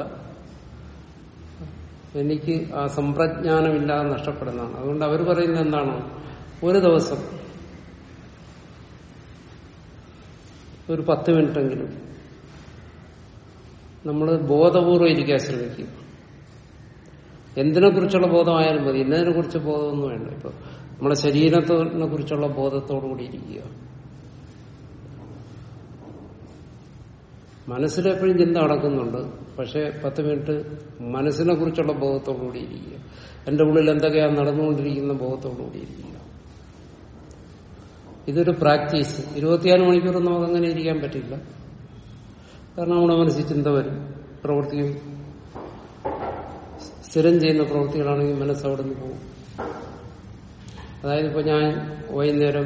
എനിക്ക് ആ സമ്പ്രജ്ഞാനമില്ലാതെ നഷ്ടപ്പെടുന്നതാണ് അതുകൊണ്ട് അവർ പറയുന്നത് എന്താണ് ഒരു ദിവസം ഒരു പത്ത് മിനിറ്റെങ്കിലും നമ്മൾ ബോധപൂർവ്വം ഇരിക്കാൻ ശ്രമിക്കുക എന്തിനെ കുറിച്ചുള്ള ബോധമായാലും മതി ഇന്നതിനെ കുറിച്ച് ബോധമൊന്നും വേണ്ട ഇപ്പൊ നമ്മുടെ ശരീരത്തിനെ കുറിച്ചുള്ള ബോധത്തോടുകൂടി ഇരിക്കുക മനസ്സിലെപ്പോഴും ചിന്ത നടക്കുന്നുണ്ട് പക്ഷെ പത്ത് മിനിറ്റ് മനസ്സിനെ കുറിച്ചുള്ള ബോധത്തോടുകൂടി ഇരിക്കുക എന്റെ ഉള്ളിൽ എന്തൊക്കെയാണ് നടന്നുകൊണ്ടിരിക്കുന്ന ബോധത്തോടുകൂടി ഇരിക്കുക ഇതൊരു പ്രാക്ടീസ് ഇരുപത്തിയാറ് മണിക്കൂർ നമുക്ക് അങ്ങനെ ഇരിക്കാൻ പറ്റില്ല കാരണം നമ്മുടെ മനസ്സിൽ ചിന്ത വരും പ്രവൃത്തിയും സ്ഥിരം ചെയ്യുന്ന പ്രവൃത്തികളാണെങ്കിൽ മനസ്സ് അവിടെ നിന്ന് പോകും അതായത് ഇപ്പൊ ഞാൻ വൈകുന്നേരം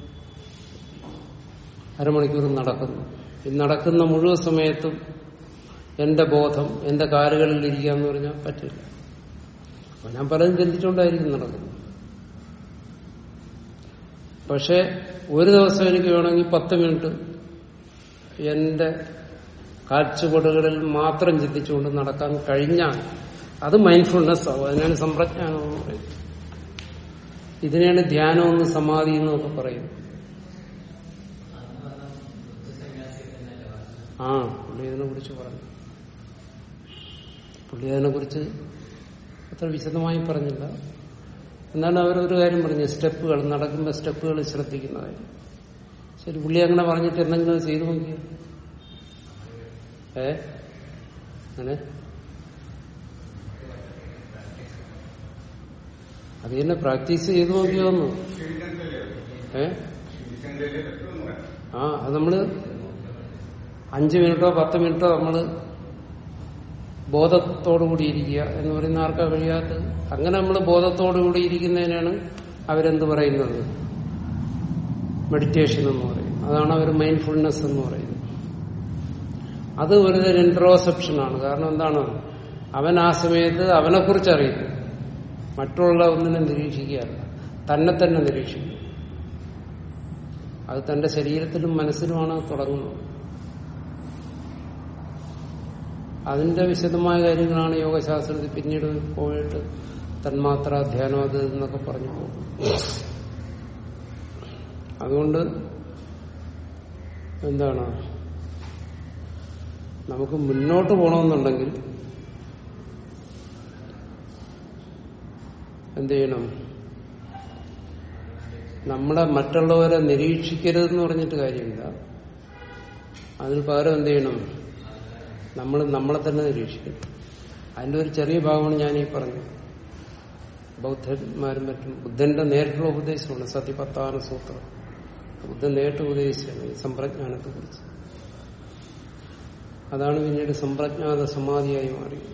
അരമണിക്കൂർ നടക്കുന്നു ഈ നടക്കുന്ന മുഴുവൻ സമയത്തും എന്റെ ബോധം എന്റെ കാലുകളിൽ ഇരിക്കുക എന്ന് പറഞ്ഞാൽ പറ്റില്ല അപ്പൊ ഞാൻ പലതും ചിന്തിച്ചുകൊണ്ടായിരിക്കും നടക്കുന്നത് പക്ഷെ ഒരു ദിവസം എനിക്ക് വേണമെങ്കിൽ പത്ത് മിനിറ്റ് എന്റെ കാഴ്ചപ്പാടുകളിൽ മാത്രം ചിന്തിച്ചുകൊണ്ട് നടക്കാൻ കഴിഞ്ഞാൽ അത് മൈൻഡ്ഫുൾനെസ് ആവും അതിനാണ് സമ്പ്രജ്ഞാനം എന്ന് പറയുന്നത് ഇതിനെയാണ് ധ്യാനമെന്ന് സമാധി എന്നൊക്കെ പറയുന്നത് ആ പുള്ളി ഇതിനെ കുറിച്ച് പറഞ്ഞു പുള്ളി അതിനെ കുറിച്ച് അത്ര വിശദമായി പറഞ്ഞില്ല എന്നാലും അവരൊരു കാര്യം പറഞ്ഞു സ്റ്റെപ്പുകൾ നടക്കുമ്പോൾ സ്റ്റെപ്പുകൾ ശ്രദ്ധിക്കുന്ന കാര്യം ശരി പുള്ളി അങ്ങനെ പറഞ്ഞിട്ട് എന്തെങ്കിലും അത് ചെയ്തു നോക്കിയോ ഏ അങ്ങനെ അത് തന്നെ പ്രാക്ടീസ് ചെയ്തു നോക്കിയോന്നു ഏ ആ അത് നമ്മള് അഞ്ചു മിനിറ്റോ പത്ത് മിനിറ്റോ നമ്മള് ബോധത്തോടുകൂടി ഇരിക്കുക എന്ന് പറയുന്ന ആർക്കാ കഴിയാത്തത് അങ്ങനെ നമ്മൾ ബോധത്തോടുകൂടി ഇരിക്കുന്നതിനാണ് അവരെന്ത് പറയുന്നത് മെഡിറ്റേഷൻ എന്ന് പറയും അതാണ് അവർ മൈൻഡ്ഫുൾനെസ് എന്ന് പറയുന്നത് അത് ഒരു തരം ഇൻട്രോസെപ്ഷനാണ് കാരണം എന്താണ് അവൻ ആ സമയത്ത് അവനെക്കുറിച്ച് അറിയുന്നു മറ്റുള്ള ഒന്നിനെ നിരീക്ഷിക്കുകയല്ല തന്നെ തന്നെ നിരീക്ഷിക്കും അത് തന്റെ ശരീരത്തിലും മനസ്സിലുമാണ് തുടങ്ങുന്നത് അതിന്റെ വിശദമായ കാര്യങ്ങളാണ് യോഗശാസ്ത്രത്തിൽ പിന്നീട് പോയിട്ട് തന്മാത്ര ധ്യാനം അത് എന്നൊക്കെ പറഞ്ഞു പോകും അതുകൊണ്ട് എന്താണ് നമുക്ക് മുന്നോട്ട് പോകണമെന്നുണ്ടെങ്കിൽ എന്ത് ചെയ്യണം നമ്മളെ മറ്റുള്ളവരെ നിരീക്ഷിക്കരുതെന്ന് പറഞ്ഞിട്ട് കാര്യമില്ല അതിന് പകരം എന്ത് ചെയ്യണം നമ്മൾ നമ്മളെ തന്നെ നിരീക്ഷിക്കണം അതിന്റെ ഒരു ചെറിയ ഭാഗമാണ് ഞാൻ ഈ പറഞ്ഞത് ബൗദ്ധന്മാരും മറ്റും ബുദ്ധന്റെ നേരിട്ടുള്ള ഉപദേശമാണ് സത്യപത്താന സൂത്രം ബുദ്ധൻ നേരിട്ട് ഉപദേശിച്ചാണ് ഈ സമ്പ്രജ്ഞാനത്തെ കുറിച്ച് അതാണ് പിന്നീട് സമ്പ്രജ്ഞാത സമാധിയായി മാറിയത്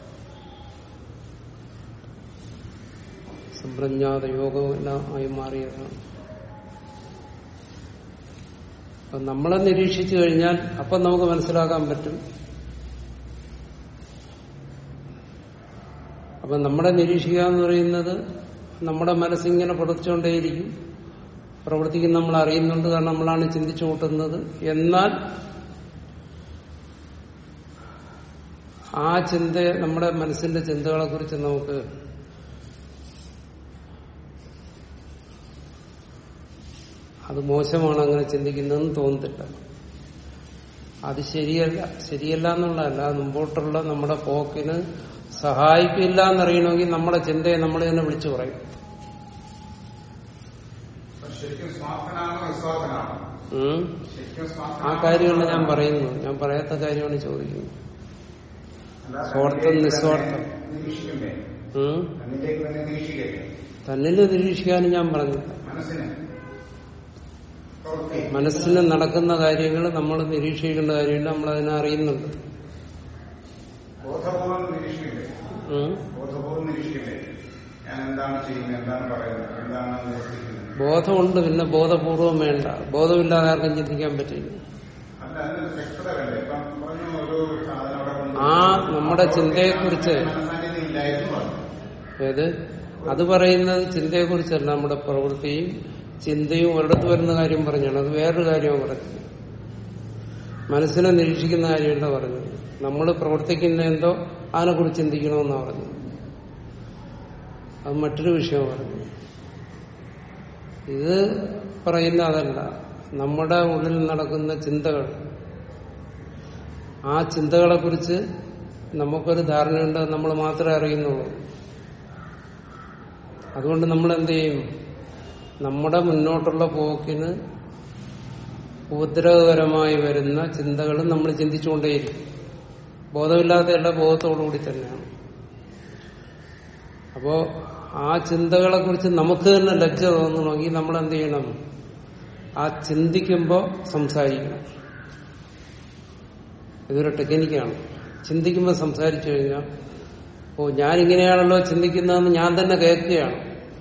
സമ്പ്രജ്ഞാത യോഗമെല്ലാം ആയി മാറിയതാണ് അപ്പൊ നമ്മളെ നിരീക്ഷിച്ചു കഴിഞ്ഞാൽ അപ്പം നമുക്ക് മനസ്സിലാക്കാൻ പറ്റും അപ്പൊ നമ്മളെ നിരീക്ഷിക്കുക എന്ന് പറയുന്നത് നമ്മുടെ മനസ്സിങ്ങനെ പ്രവർത്തിച്ചുകൊണ്ടേയിരിക്കും പ്രവർത്തിക്കും നമ്മൾ അറിയുന്നുണ്ട് കാരണം നമ്മളാണ് ചിന്തിച്ചു കൂട്ടുന്നത് എന്നാൽ ആ ചിന്ത നമ്മുടെ മനസ്സിന്റെ ചിന്തകളെ കുറിച്ച് നമുക്ക് അത് മോശമാണ് അങ്ങനെ ചിന്തിക്കുന്നതെന്ന് തോന്നത്തില്ല അത് ശരിയല്ല ശരിയല്ല എന്നുള്ളതല്ല അത് മുമ്പോട്ടുള്ള നമ്മുടെ പോക്കിന് സഹായിക്കില്ല എന്നറിയണമെങ്കിൽ നമ്മുടെ ചിന്തയെ നമ്മൾ തന്നെ വിളിച്ചു പറയും ശരിക്കും സ്വാർത്ഥനാണോ നിസ്വാർത്ഥനാണോ ഉം. ശരിക്കും ആ സ്വാർത്ഥനാണോ? കാര്യമാണ് ഞാൻ പറയുന്നത് ഞാൻ പറയാത്ത കാര്യമാണ് ചോദിക്കുന്നത് അല്ല, സ്വാർത്ഥം, തന്നിലേക്ക് നിസ്വാർത്ഥം. തന്നെ നിരീക്ഷിക്കണ്ടേ ഉം. തന്നിലേക്ക് തന്നെ നിരീക്ഷിക്കട്ടെ തന്നിൽ നിരീക്ഷിക്കാനും ഞാൻ പറഞ്ഞില്ല മനസ്സിന് പ്രവൃത്തി മനസ്സിന് നടക്കുന്ന കാര്യങ്ങൾ നമ്മൾ നിരീക്ഷിക്കേണ്ട കാര്യമില്ല നമ്മൾ അതിനെ അറിയുന്നുണ്ട് ബോധപൂർവം നിരീക്ഷിക്കണ്ടേ ഉം. ബോധപൂർവം നിരീക്ഷിക്കണ്ടേ ഞാൻ എന്താണ് ചെയ്യുന്നത് എന്താണ് പറയുന്നത് എന്താണ് നിവർത്തിക്കുന്നത് ബോധമുണ്ട് പിന്നെ ബോധപൂർവം വേണ്ട ബോധമില്ലാതെ ആർക്കും ചിന്തിക്കാൻ പറ്റില്ല അല്ല അതിന് വ്യക്തത വേണ്ടേ ഇപ്പം പറഞ്ഞു ഒരു സാധനം അവിടെ കൊണ്ട് ആ നമ്മുടെ ചിന്തയെക്കുറിച്ച് മനസ്സാന്നിധ്യം ഇല്ലായിരുന്നു പറഞ്ഞു ഏത് അത് പറയുന്നത് ചിന്തയെക്കുറിച്ചല്ല നമ്മുടെ പ്രവൃത്തിയും ചിന്തയും ഒരിടത്ത് വരുന്ന കാര്യം പറഞ്ഞാണ് അത് വേറൊരു കാര്യമാണ് പറഞ്ഞത് മനസ്സിനെ നിരീക്ഷിക്കുന്ന കാര്യമല്ല പറഞ്ഞത് നമ്മൾ പ്രവർത്തിക്കുന്ന എന്തോ അതിനെക്കുറിച്ച് ചിന്തിക്കണമെന്നാണ് പറഞ്ഞത് അത് മറ്റൊരു വിഷയം പറഞ്ഞു ഇത് പറയുന്ന അതല്ല നമ്മുടെ ഉള്ളിൽ നടക്കുന്ന ചിന്തകൾ ആ ചിന്തകളെ കുറിച്ച് നമുക്കൊരു ധാരണയുണ്ട് അത് നമ്മൾ മാത്രമേ അറിയുന്നുള്ളൂ അതുകൊണ്ട് നമ്മൾ എന്ത് ചെയ്യും നമ്മുടെ മുന്നോട്ടുള്ള പോക്കിന് ഉപദ്രവകരമായി വരുന്ന ചിന്തകൾ നമ്മൾ ചിന്തിച്ചുകൊണ്ടേയിരിക്കും ബോധമില്ലാത്തതല്ല ബോധത്തോടുകൂടി തന്നെയാണ് അപ്പോ ആ ചിന്തകളെ കുറിച്ച് നമുക്ക് തന്നെ ലജ്ജ തോന്നണമെങ്കിൽ നമ്മൾ എന്ത് ചെയ്യണം ആ ചിന്തിക്കുമ്പോൾ സംസാരിക്കണം ഇതൊരു ടെക്നിക്കാണ് ചിന്തിക്കുമ്പോൾ സംസാരിച്ചു കഴിഞ്ഞാൽ ഓ ഞാനിങ്ങനെയാണല്ലോ ചിന്തിക്കുന്നതെന്ന് ഞാൻ തന്നെ കേൾക്കുകയാണ്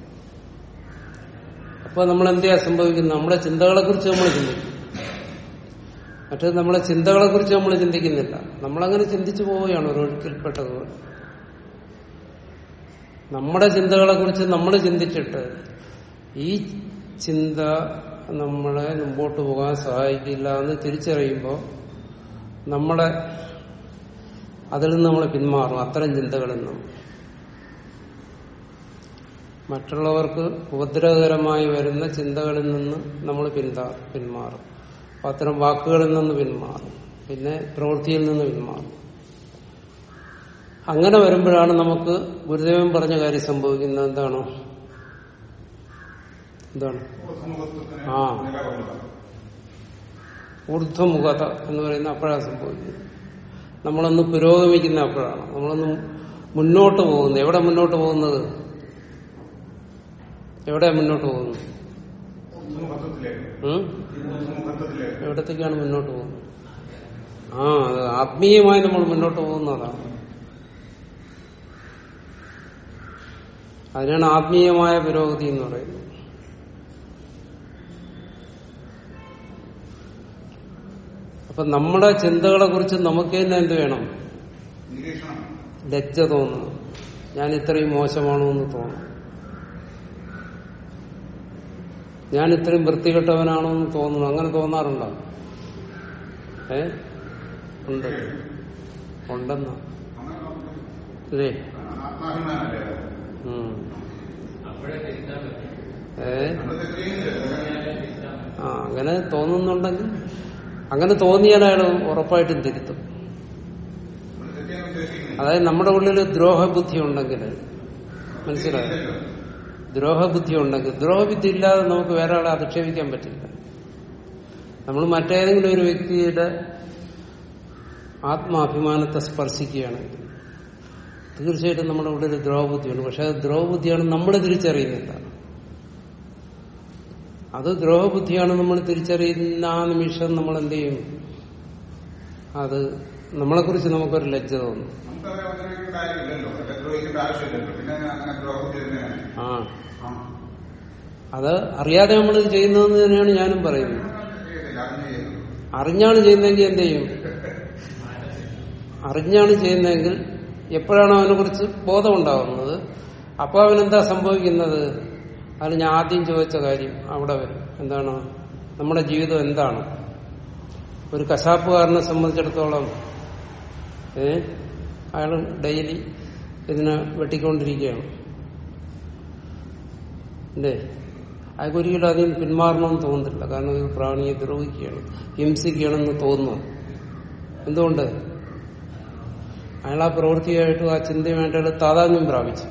അപ്പൊ നമ്മൾ എന്തെയാ സംഭവിക്കുന്നത് നമ്മുടെ ചിന്തകളെ കുറിച്ച് നമ്മൾ ചിന്തിക്കും മറ്റേത് നമ്മളെ ചിന്തകളെ കുറിച്ച് നമ്മൾ ചിന്തിക്കുന്നില്ല നമ്മളങ്ങനെ ചിന്തിച്ചു പോവുകയാണ് ഒരൊഴുക്കിൽപ്പെട്ടതുപോലെ നമ്മുടെ ചിന്തകളെ കുറിച്ച് നമ്മൾ ചിന്തിച്ചിട്ട് ഈ ചിന്ത നമ്മളെ മുമ്പോട്ട് പോകാൻ സഹായിക്കില്ല എന്ന് തിരിച്ചറിയുമ്പോൾ നമ്മളെ അതിൽ നിന്ന് നമ്മൾ പിന്മാറും അത്തരം ചിന്തകളിൽ നിന്നും മറ്റുള്ളവർക്ക് ഉപദ്രവകരമായി വരുന്ന ചിന്തകളിൽ നിന്ന് നമ്മൾ പിന്താ പിന്മാറും അപ്പൊ അത്തരം വാക്കുകളിൽ നിന്ന് പിന്മാറും പിന്നെ പ്രവൃത്തിയിൽ നിന്ന് പിന്മാറും അങ്ങനെ വരുമ്പോഴാണ് നമുക്ക് ഗുരുദേവൻ പറഞ്ഞ കാര്യം സംഭവിക്കുന്നത് എന്താണ് എന്താണ് സമൂഹത്തിന് ആ. നിലകൊള്ളുക ഊർധ്വമുഖത എന്ന് പറയുന്ന അപ്പോഴാണ് സംഭവിക്കുന്നത് നമ്മളൊന്ന് പുരോഗമിക്കുന്ന അപ്പോഴാണ് നമ്മളൊന്ന് മുന്നോട്ട് പോകുന്നത് എവിടെ മുന്നോട്ട് പോകുന്നത് എവിടെ മുന്നോട്ട് പോകുന്നത് സമൂഹത്തിലേക്ക് ഉം? സമൂഹത്തിലേക്ക് എവിടത്തേക്കാണ് മുന്നോട്ട് പോകുന്നത് ആ അത് ആത്മീയമായി നമ്മൾ മുന്നോട്ട് പോകുന്നതാണ് അതിനാണ് ആത്മീയമായ പുരോഗതി എന്ന് പറയുന്നത് അപ്പൊ നമ്മുടെ ചിന്തകളെ കുറിച്ച് നമുക്ക് തന്നെ എന്ത് വേണം നിരീക്ഷണം ലജ്ജ തോന്നുന്നു ഞാൻ ഇത്രയും മോശമാണോ എന്ന് തോന്നുന്നു ഞാൻ ഇത്രയും വൃത്തികെട്ടവനാണോ എന്ന് തോന്നുന്നു അങ്ങനെ തോന്നാറുണ്ടോ ഏ ഉണ്ട് ഉണ്ടെന്ന അല്ലേ ആത്മാഭിമാനല്ലേ അത്? ഉം. ഏ നമ്മൾ തെറ്റ് ചെയ്യുന്നില്ല. ആ അങ്ങനെ തോന്നുന്നുണ്ടെങ്കിൽ അങ്ങനെ തോന്നിയാൽ അയാൾ ഉറപ്പായിട്ടും തിരുത്തും നമ്മൾ തെറ്റ് ചെയ്യാൻ ഉദ്ദേശിക്കുന്നില്ല. അതായത് നമ്മുടെ ഉള്ളിൽ ദ്രോഹബുദ്ധി ഉണ്ടെങ്കിൽ മനസ്സിലായോ ഇല്ലല്ലോ. ദ്രോഹബുദ്ധി ഉണ്ടെങ്കിൽ ദ്രോഹബുദ്ധി ഇല്ലാതെ നമുക്ക് വേറെ ആളെ അധിക്ഷേപിക്കാൻ പറ്റില്ല നമ്മൾ മറ്റേതെങ്കിലും ഒരു വ്യക്തിയുടെ ആത്മാഭിമാനത്തെ സ്പർശിക്കുകയാണെങ്കിൽ തീർച്ചയായിട്ടും നമ്മുടെ ഉള്ളിൽ ദ്രോഹബുദ്ധിയുണ്ട് പക്ഷെ അത് ദ്രോഹബുദ്ധിയാണ് നമ്മൾ തിരിച്ചറിയുന്നില്ല അത് ദ്രോഹബുദ്ധിയാണ് നമ്മൾ തിരിച്ചറിയുന്ന ആ നിമിഷം നമ്മൾ എന്ത് ചെയ്യും അത് നമ്മളെക്കുറിച്ച് നമുക്കൊരു ലജ്ജ തോന്നും നമുക്കത് അവതരിപ്പിക്കേണ്ട കാര്യമില്ലല്ലോ അല്ലെ ദ്രോഹിക്കേണ്ട ആവശ്യമില്ലല്ലോ പിന്നെ അങ്ങനെ ദ്രോഹത്തിൽ തന്നെയാണ് ആ ആ. അത് അറിയാതെ നമ്മൾ ചെയ്യുന്നതെന്ന് തന്നെയാണ് ഞാനും പറയുന്നത് ചെയ്യത്തില്ല, അതിനെ ചെയ്യുന്നു. അറിഞ്ഞാണ് ചെയ്യുന്നതെങ്കിൽ എന്ത് ചെയ്യും അറിഞ്ഞാണ് ചെയ്യുന്നതെങ്കിൽ എപ്പോഴാണോ അവനെ കുറിച്ച് ബോധമുണ്ടാകുന്നത് അപ്പൊ അവനെന്താ സംഭവിക്കുന്നത് അത് ഞാൻ ആദ്യം ചോദിച്ച കാര്യം അവിടെ വരും എന്താണ് നമ്മുടെ ജീവിതം എന്താണ് ഒരു കശാപ്പുകാരനെ സംബന്ധിച്ചിടത്തോളം ഏ അയാൾ ഡെയിലി ഇതിനെ വെട്ടിക്കൊണ്ടിരിക്കുകയാണ് അല്ലേ അയാൾക്ക് ഒരിക്കലും അതിൽ നിന്ന് പിന്മാറണമെന്ന് തോന്നുന്നില്ല കാരണം ഇത് പ്രാണിയെ ദ്രോഹിക്കുകയാണ് ഹിംസിക്കുകയാണെന്ന് തോന്നുന്നു എന്തുകൊണ്ട് അയാൾ ആ പ്രവൃത്തിയായിട്ടും ആ ചിന്തയുമായിട്ട് അയാൾ താതാത്മ്യം പ്രാപിച്ചു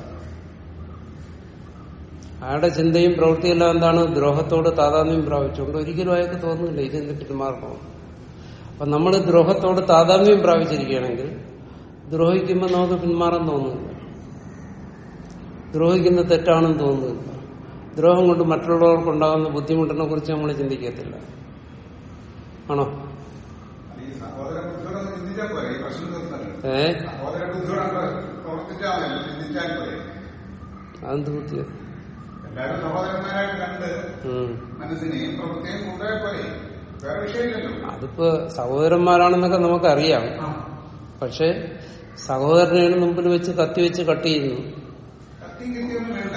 അയാളുടെ ചിന്തയും പ്രവൃത്തിയെല്ലാം എന്താണ് ദ്രോഹത്തോട് താതാത്മ്യം പ്രാപിച്ചുകൊണ്ട് ഒരിക്കലും അയാൾക്ക് തോന്നുന്നില്ല ഇതെന്ത് പിന്മാറണമെന്ന് അപ്പൊ നമ്മൾ ദ്രോഹത്തോട് താതാത്മ്യം പ്രാപിച്ചിരിക്കുകയാണെങ്കിൽ ദ്രോഹിക്കുമ്പോൾ നമുക്ക് പിന്മാറാൻ തോന്നുന്നില്ല ദ്രോഹിക്കുന്ന തെറ്റാണെന്ന് തോന്നുന്നില്ല ദ്രോഹം കൊണ്ട് മറ്റുള്ളവർക്കുണ്ടാകുന്ന ബുദ്ധിമുട്ടിനെ കുറിച്ച് നമ്മൾ ചിന്തിക്കത്തില്ല ആണോ ഈ സഹോദര ബുദ്ധിയോടെ ഒന്ന് ചിന്തിച്ചാൽ പോരെ ഈ പ്രശ്നം തീർന്നല്ലോ ഏ സഹോദര ബുദ്ധിയോടെ അങ്ങ് പ്രവർത്തിച്ചാൽ മതി ചിന്തിച്ചാൽ പോരെ അതെന്ത് ബുദ്ധിയത് എല്ലാവരും സഹോദരന്മാരായിട്ട് കണ്ട് ഉം. മനസ്സിനെയും പ്രവൃത്തിയും കൊണ്ടുപോയ പോലെ വേറെ വിഷയമില്ലല്ലോ അതിപ്പോ സഹോദരന്മാരാണെന്നൊക്കെ നമുക്കറിയാം ആ. പക്ഷെ സഹോദരനെയാണ് മുമ്പിൽ വെച്ച് കത്തി വെച്ച് കട്ട് ചെയ്യുന്നു കത്തിയും കിട്ടിയൊന്നും വേണ്ട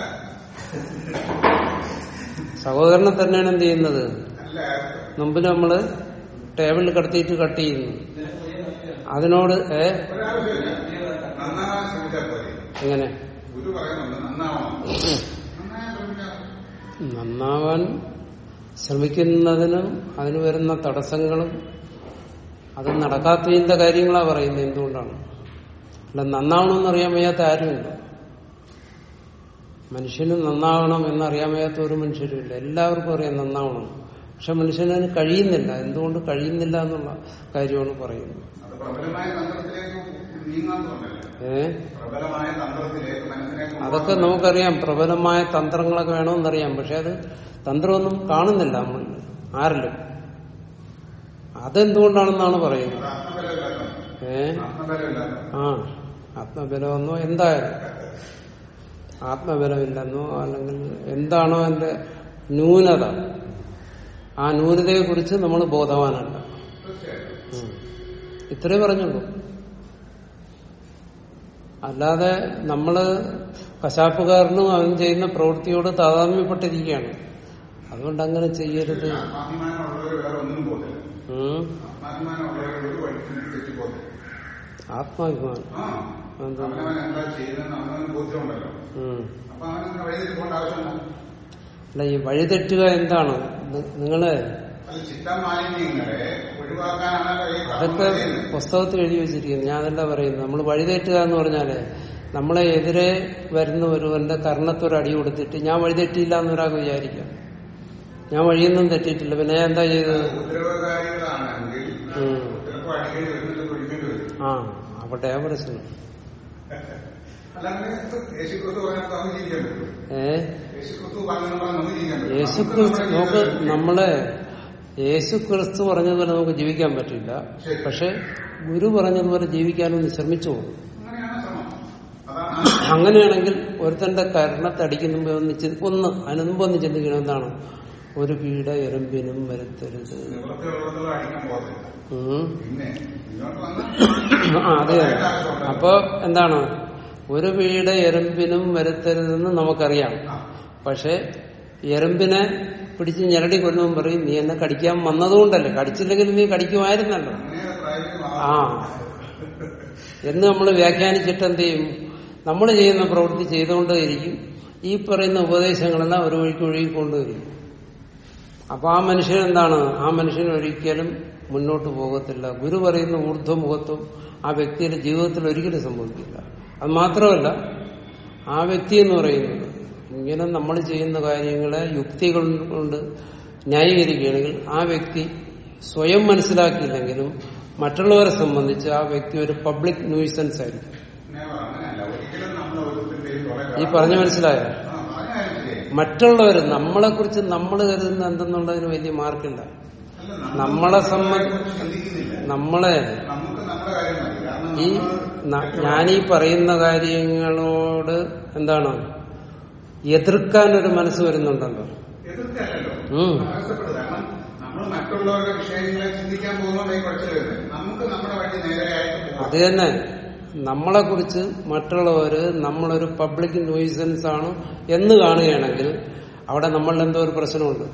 സഹോദരനെ തന്നെയാണ് എന്ത് ചെയ്യുന്നത് അല്ല മുമ്പിൽ നമ്മള് ടേബിളിൽ കടത്തിയിട്ട് കട്ട് ചെയ്യുന്നു അതിനോട് ഏ ഒരാവശ്യമില്ല നന്നാവാൻ ശ്രമിച്ചാൽ പോലെ എങ്ങനെ ഗുരു പറയുന്നുണ്ട് നന്നാവണം നന്നായാൻ ശ്രമിക്കാം നന്നാവാൻ ശ്രമിക്കുന്നതിനും അതിന് വരുന്ന തടസ്സങ്ങളും അത് നടക്കാത്തതിന്റെ കാര്യങ്ങളാ പറയുന്നത് എന്തുകൊണ്ടാണ് അല്ല നന്നാവണമെന്ന് അറിയാൻ വയ്യാത്ത ആരുമില്ല മനുഷ്യന് നന്നാവണം എന്നറിയാൻ വയ്യാത്ത ഒരു മനുഷ്യരുമില്ല എല്ലാവർക്കും അറിയാം നന്നാവണം പക്ഷെ മനുഷ്യനതിന് കഴിയുന്നില്ല എന്തുകൊണ്ട് കഴിയുന്നില്ല എന്നുള്ള കാര്യമാണ് പറയുന്നത് അത് പ്രബലമായ തന്ത്രത്തിലേക്ക് നീങ്ങാൻ തോന്നല്ലേ ഏ പ്രബലമായ തന്ത്രത്തിലേക്ക് മനസ്സിനെ കൊണ്ടുപോകാൻ അതൊക്കെ നമുക്കറിയാം പ്രബലമായ തന്ത്രങ്ങളൊക്കെ വേണമെന്നറിയാം പക്ഷെ അത് തന്ത്രമൊന്നും കാണുന്നില്ല നമ്മൾ ആരിലും അതെന്തുകൊണ്ടാണെന്നാണ് പറയുന്നത് അത് ആത്മബലമില്ലാത്ത ഏ ആത്മബലമില്ലാത്ത ആ ആത്മബലമെന്നോ എന്തായാലും ആത്മബലമില്ലെന്നോ അല്ലെങ്കിൽ എന്താണോ എന്റെ ന്യൂനത ആ ന്യൂനതയെ കുറിച്ച് നമ്മൾ ബോധവാനല്ല തീർച്ചയായിട്ടും ഉം. ഇത്രേ പറഞ്ഞുള്ളൂ അല്ലാതെ നമ്മള് കശാപ്പുകാരനും അവൻ ചെയ്യുന്ന പ്രവൃത്തിയോട് താതാത്മ്യപ്പെട്ടിരിക്കുകയാണ് അതുകൊണ്ട് അങ്ങനെ ചെയ്യരുത് ആത്മാഭിമാനമുള്ളവർ വേറെ ഒന്നും പോകില്ല ഉം. ആത്മാഭിമാനമുള്ളവർ ഒരു വഴിക്കും തെറ്റിപ്പോകില്ല ആത്മാഭിമാനം ആ എന്താ? അവനവൻ എന്താ ചെയ്യുന്നതെന്ന് അവനവന് ബോധ്യമുണ്ടല്ലോ ഉം. അപ്പൊ അവനങ്ങനെ വഴി തെറ്റിപ്പോണ്ട ആവശ്യമില്ല അല്ല ഈ വഴിതെറ്റുക എന്താണ് നി- നിങ്ങള് അത് ചിത്തമാലിന്യങ്ങളെ ഒഴിവാക്കാനാണല്ലോ ഈ കർമ്മം അതൊക്കെ ചെയ്യുന്നത്. പുസ്തകത്തിൽ എഴുതി വെച്ചിരിക്കുന്നു ഞാൻ അതല്ല പറയുന്നത് നമ്മൾ വഴിതെറ്റുക എന്ന് പറഞ്ഞാല് നമ്മളെ എതിരെ വരുന്ന ഒരുവന്റെ കർണത്തൊരടി കൊടുത്തിട്ട് ഞാൻ വഴിതെറ്റിയില്ല എന്ന് ഒരാൾക്ക് വിചാരിക്കാം ഞാൻ വഴിയൊന്നും തെറ്റിയിട്ടില്ല പിന്നെ ഞാൻ എന്താ ചെയ്തത് ഉപദ്രവകാരികളാണെങ്കിൽ ഉം. ചിലപ്പോൾ അടിക്കേണ്ടി വരുന്നില്ല ഒഴിക്കേണ്ടി വരും ആ അവിടെ ആ പ്രശ്നം അല്ലാണ്ട് യേശുക്രിസ്തു പറഞ്ഞാൽ നമുക്ക് ജീവിക്കാൻ പറ്റും ഏ യേശുക്രിസ്തു പറഞ്ഞാൽ നമുക്ക് ജീവിക്കാൻ പറ്റും യേശുക്രിസ്തു നമുക്ക് നോക്ക് നമ്മുടെ ജീവിതത്തിൽ നമ്മളെ യേശുക്രിസ്തു പറഞ്ഞതുപോലെ നമുക്ക് ജീവിക്കാൻ പറ്റില്ല ശരി. പക്ഷെ ഗുരു പറഞ്ഞതുപോലെ ജീവിക്കാനൊന്ന് ശ്രമിച്ചു പോകും അങ്ങനെയാണ് ശ്രമം അതാണ് അങ്ങനെയാണെങ്കിൽ ഒരുത്തന്റെ കരണത്തടിക്കുമ്പോ ഒന്ന് ചി- ഒന്ന് അതിന് മുമ്പ് ഒന്ന് ചിന്തിക്കണം എന്താണ് ഒരു പീഡ എറുമ്പിനും വരുത്തരുത് നിവൃത്തിയുള്ളവർക്ക് അടിക്കാൻ പോകത്തില്ല ഉം. പിന്നെ ഇങ്ങോട്ട് വന്ന് ആ അതെ അപ്പൊ എന്താണ് ഒരു പീഡ എറുമ്പിനും വരുത്തരുതെന്ന് നമുക്കറിയാം ആ, പക്ഷെ എറുമ്പിനെ പിടിച്ച് ഞെരടി കൊല്ലുമ്പോൾ പറയും നീ എന്നെ കടിക്കാൻ വന്നതുകൊണ്ടല്ലേ കടിച്ചില്ലെങ്കിൽ നീ കടിക്കുമായിരുന്നല്ലോ അങ്ങനെ പ്രായോഗികമാ ആ എന്ന് നമ്മൾ വ്യാഖ്യാനിച്ചിട്ട് എന്ത് ചെയ്യും നമ്മൾ ചെയ്യുന്ന പ്രവൃത്തി ചെയ്തുകൊണ്ടേയിരിക്കും ഈ പറയുന്ന ഉപദേശങ്ങളെല്ലാം ഒരു വഴിക്ക് ഒഴുകി കൊണ്ടുവരും അപ്പൊ ആ മനുഷ്യൻ എന്താണ് ആ മനുഷ്യൻ ഒരിക്കലും മുന്നോട്ട് പോകത്തില്ല ഗുരു പറയുന്ന ഊർധ്വമുഖത്വം ആ വ്യക്തിയുടെ ജീവിതത്തിൽ ഒരിക്കലും സംഭവിക്കില്ല അത് മാത്രമല്ല ആ വ്യക്തി എന്ന് പറയുന്നത് ഇങ്ങനെ നമ്മൾ ചെയ്യുന്ന കാര്യങ്ങളെ യുക്തികൾ കൊണ്ട് ന്യായീകരിക്കുകയാണെങ്കിൽ ആ വ്യക്തി സ്വയം മനസ്സിലാക്കിയില്ലെങ്കിലും മറ്റുള്ളവരെ സംബന്ധിച്ച് ആ വ്യക്തി ഒരു പബ്ലിക് ന്യൂസൻസ് ആയിരിക്കും never. അങ്ങനെയല്ല ഒരിക്കലും നമ്മൾ ഒരുത്തിന്റെയും കുറെ ഈ പറഞ്ഞു മനസ്സിലായോ ആ, പറഞ്ഞാലും ശരി. മറ്റുള്ളവർ നമ്മളെ കുറിച്ച് നമ്മൾ കരുതുന്ന എന്തെന്നുള്ളതിന് വലിയ മാർക്കില്ല അല്ല, നമ്മൾ നമ്മളെ സംബന്ധി- നമ്മളെക്കുറിച്ച് ചിന്തിക്കുന്നില്ല നമ്മളെ നമുക്ക് നമ്മുടെ കാര്യം മതി കാരണം ഈ നമ്മൾ ന- ഞാനീ പറയുന്ന കാര്യങ്ങളോട് എന്താണ് എതിർക്കാൻ ഒരു മനസ്സ് വരുന്നുണ്ടല്ലോ എതിർക്കല്ലോ ഉം. ആവശ്യപ്പെടുക കാരണം നമ്മൾ മറ്റുള്ളവരുടെ വിഷയങ്ങളെ ചിന്തിക്കാൻ പോകുന്നതുകൊണ്ടായി കുറച്ച് വരുന്നത് നമുക്ക് നമ്മുടെ വഴി നേരെയായിട്ട് പോകാം അത് തന്നെ നമ്മളെ കുറിച്ച് മറ്റുള്ളവര് നമ്മളൊരു പബ്ലിക് ന്യൂസൻസ് ആണ് എന്ന് കാണുകയാണെങ്കിൽ അവിടെ നമ്മളിൽ എന്തോ ഒരു പ്രശ്നമുണ്ട്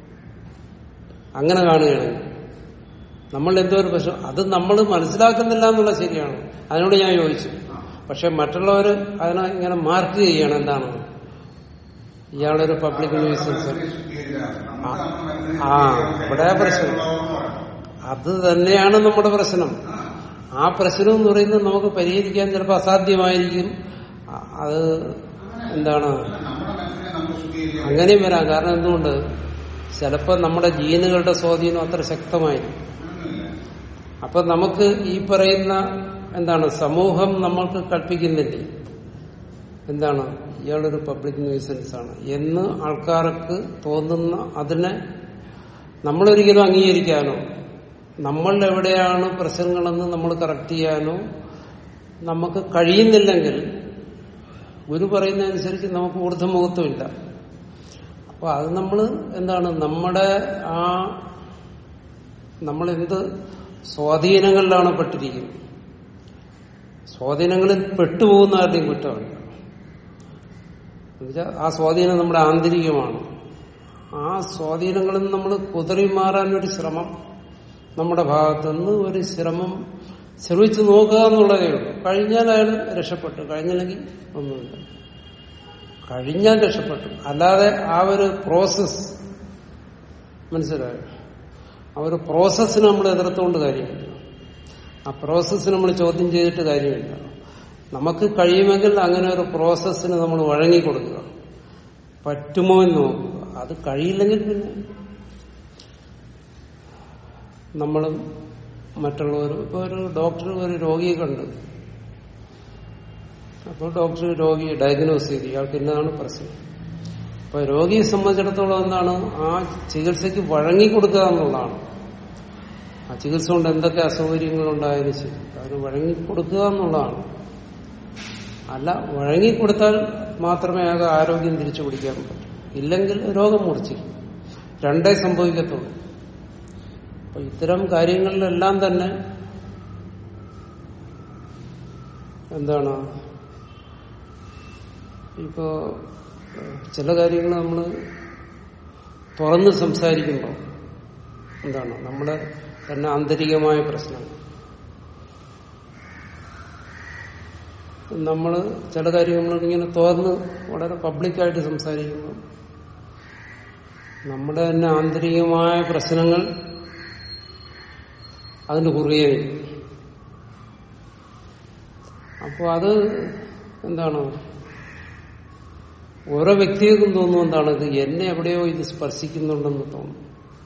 അങ്ങനെ കാണുകയാണെങ്കിൽ നമ്മളിൽ എന്തോ ഒരു പ്രശ്നം അത് നമ്മൾ മനസ്സിലാക്കുന്നില്ല എന്നുള്ളത് ശരിയാണ് അതിനോട് ഞാൻ യോജിച്ചു പക്ഷെ മറ്റുള്ളവർ അതിനെ ഇങ്ങനെ മാർക്ക് ചെയ്യണം എന്താണ് ഇയാളൊരു പബ്ലിക് ന്യൂസൻസ് മനസ്സിനെ ശുദ്ധീകരിക്കണം. നമുക്ക് നമ്മുടെ മനസ്സിനെ ആ, ശുദ്ധീകരിക്കണം. ഇവിടെ പ്രശ്നം. ഉള്ളതെന്ന് പറയാം. അത് തന്നെയാണ് നമ്മുടെ പ്രശ്നം ആ, ആ പ്രശ്നം എന്ന് പറയുന്നത് നമുക്ക് പരിഹരിക്കാൻ ചിലപ്പോൾ അസാധ്യമായിരിക്കും അ- അത് എന്താണ് നമ്മുടെ മനസ്സിനെ നമുക്ക് ശുദ്ധീകരിക്കാൻ അങ്ങനെയും വരാം കാരണം എന്തുകൊണ്ട് ചിലപ്പോൾ നമ്മുടെ ജീനുകളുടെ സ്വാധീനം അത്ര ശക്തമായിരിക്കും ഒന്നുമില്ല. അപ്പൊ നമുക്ക് ഈ പറയുന്ന എന്താണ് സമൂഹം നമ്മൾക്ക് കൽപ്പിക്കുന്നില്ലേ എന്താണ് ഇയാളൊരു പബ്ലിക് ന്യൂസൻസ് ആണ് എന്ന് ആൾക്കാർക്ക് തോന്നുന്ന അതിനെ നമ്മളൊരിക്കലും അംഗീകരിക്കാനോ നമ്മൾ എവിടെയാണ് പ്രശ്നങ്ങളെന്ന് നമ്മൾ കറക്റ്റ് ചെയ്യാനോ നമുക്ക് കഴിയുന്നില്ലെങ്കിൽ ഗുരു പറയുന്നതനുസരിച്ച് നമുക്ക് ഊർദ്ധമുഖത്വമില്ല അപ്പൊ അത് നമ്മൾ എന്താണ് നമ്മുടെ ആ നമ്മൾ എന്ത് സ്വാധീനങ്ങളിലാണ് പെട്ടിരിക്കുന്നത് സ്വാധീനങ്ങളിൽ പെട്ടുപോകുന്ന ആരുടെയും കുറ്റമല്ല എന്നുവെച്ചാൽ ആ സ്വാധീനം നമ്മുടെ ആന്തരികമാണ് ആ സ്വാധീനങ്ങളിൽ നിന്ന് നമ്മൾ കുതറി മാറാനൊരു ശ്രമം നമ്മുടെ ഭാഗത്തുനിന്ന് ഒരു ശ്രമം ശ്രമിച്ചു നോക്കുക എന്നുള്ളതേ ഉള്ളൂ കഴിഞ്ഞാൽ അയാൾ രക്ഷപ്പെട്ടു കഴിഞ്ഞില്ലെങ്കിൽ ഒന്നുമില്ല കഴിഞ്ഞാൽ രക്ഷപ്പെട്ടു അല്ലാതെ ആ ഒരു പ്രോസസ് മനസ്സിലായോ ആ ഒരു പ്രോസസ്സിന് നമ്മൾ എതിർത്തുകൊണ്ട് കാര്യമില്ല ആ പ്രോസസ്സ് നമ്മൾ ചോദ്യം ചെയ്തിട്ട് കാര്യമില്ല നമുക്ക് കഴിയുമെങ്കിൽ അങ്ങനെ ഒരു പ്രോസസ്സിന് നമ്മൾ വഴങ്ങിക്കൊടുക്കുക പറ്റുമോ എന്ന് നോക്കുക അത് കഴിയില്ലെങ്കിൽ പിന്നെ നമ്മളും മറ്റുള്ളവരും ഇപ്പൊ ഒരു ഡോക്ടർ ഒരു രോഗിയെ കണ്ട് അപ്പോൾ ഡോക്ടർ രോഗിയെ ഡയഗ്നോസ് ചെയ്തു ഇയാൾക്ക് ഇന്നതാണ് പ്രശ്നം അപ്പൊ രോഗിയെ സംബന്ധിച്ചിടത്തോളം എന്താണ് ആ ചികിത്സയ്ക്ക് വഴങ്ങിക്കൊടുക്കുക എന്നുള്ളതാണ് ആ ചികിത്സ കൊണ്ട് എന്തൊക്കെ അസൗകര്യങ്ങളുണ്ടായാലും ശരി അതിന് വഴങ്ങിക്കൊടുക്കുക എന്നുള്ളതാണ് അല്ല വഴങ്ങിക്കൊടുത്താൽ മാത്രമേ അയാൾക്ക് ആരോഗ്യം തിരിച്ചു പിടിക്കാൻ പറ്റൂ ഇല്ലെങ്കിൽ രോഗം മൂർച്ഛിക്കും രണ്ടേ സംഭവിക്കത്തുള്ളൂ അപ്പൊ ഇത്തരം കാര്യങ്ങളിലെല്ലാം തന്നെ എന്താണ് ഇപ്പോ ഏഹ്, ചില കാര്യങ്ങൾ നമ്മൾ തുറന്ന് സംസാരിക്കുമ്പോൾ എന്താണ് നമ്മുടെ തന്നെ ആന്തരികമായ പ്രശ്നം നമ്മൾ ചില കാര്യങ്ങൾ ഇങ്ങനെ തുറന്ന് വളരെ പബ്ലിക്കായിട്ട് സംസാരിക്കുമ്പോൾ നമ്മുടെ തന്നെ ആന്തരികമായ പ്രശ്നങ്ങൾ അതിന്റെ കുറുകെ വരും അപ്പോൾ അത് എന്താണ് ഓരോ വ്യക്തികൾക്കും തോന്നുന്നു എന്താണ് ഇത് എന്നെ എവിടെയോ ഇത് സ്പർശിക്കുന്നുണ്ടെന്ന് തോന്നും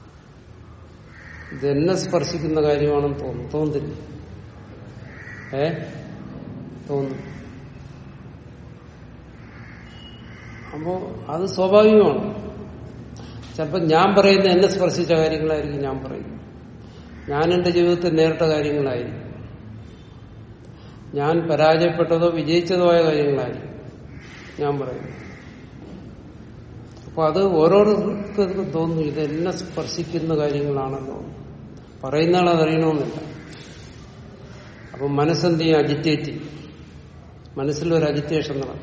ഇത് എന്നെ സ്പർശിക്കുന്ന കാര്യമാണെന്ന് തോന്നും തോന്നുന്നില്ല ഏ തോന്നും അപ്പോ അത് സ്വാഭാവികമാണ് ചിലപ്പോൾ ഞാൻ പറയുന്ന എന്നെ സ്പർശിച്ച കാര്യങ്ങളായിരിക്കും ഞാൻ പറയുന്നത് ഞാൻ എന്റെ ജീവിതത്തിൽ നേരിട്ട കാര്യങ്ങളായിരിക്കും ഞാൻ പരാജയപ്പെട്ടതോ വിജയിച്ചതോ ആയ കാര്യങ്ങളായിരിക്കും ഞാൻ പറയുന്നത് അപ്പൊ അത് ഓരോരുത്തർക്കും തോന്നുന്നു ഇത് എന്നെ സ്പർശിക്കുന്ന കാര്യങ്ങളാണെന്ന് തോന്നുന്നു പറയുന്ന ആൾ അതറിയണമെന്നില്ല അപ്പൊ മനസ്സെന്ത് ചെയ്യും അജിറ്റേറ്റ് ചെയ്യും മനസ്സിലൊരു അജിറ്റേഷൻ നടക്കും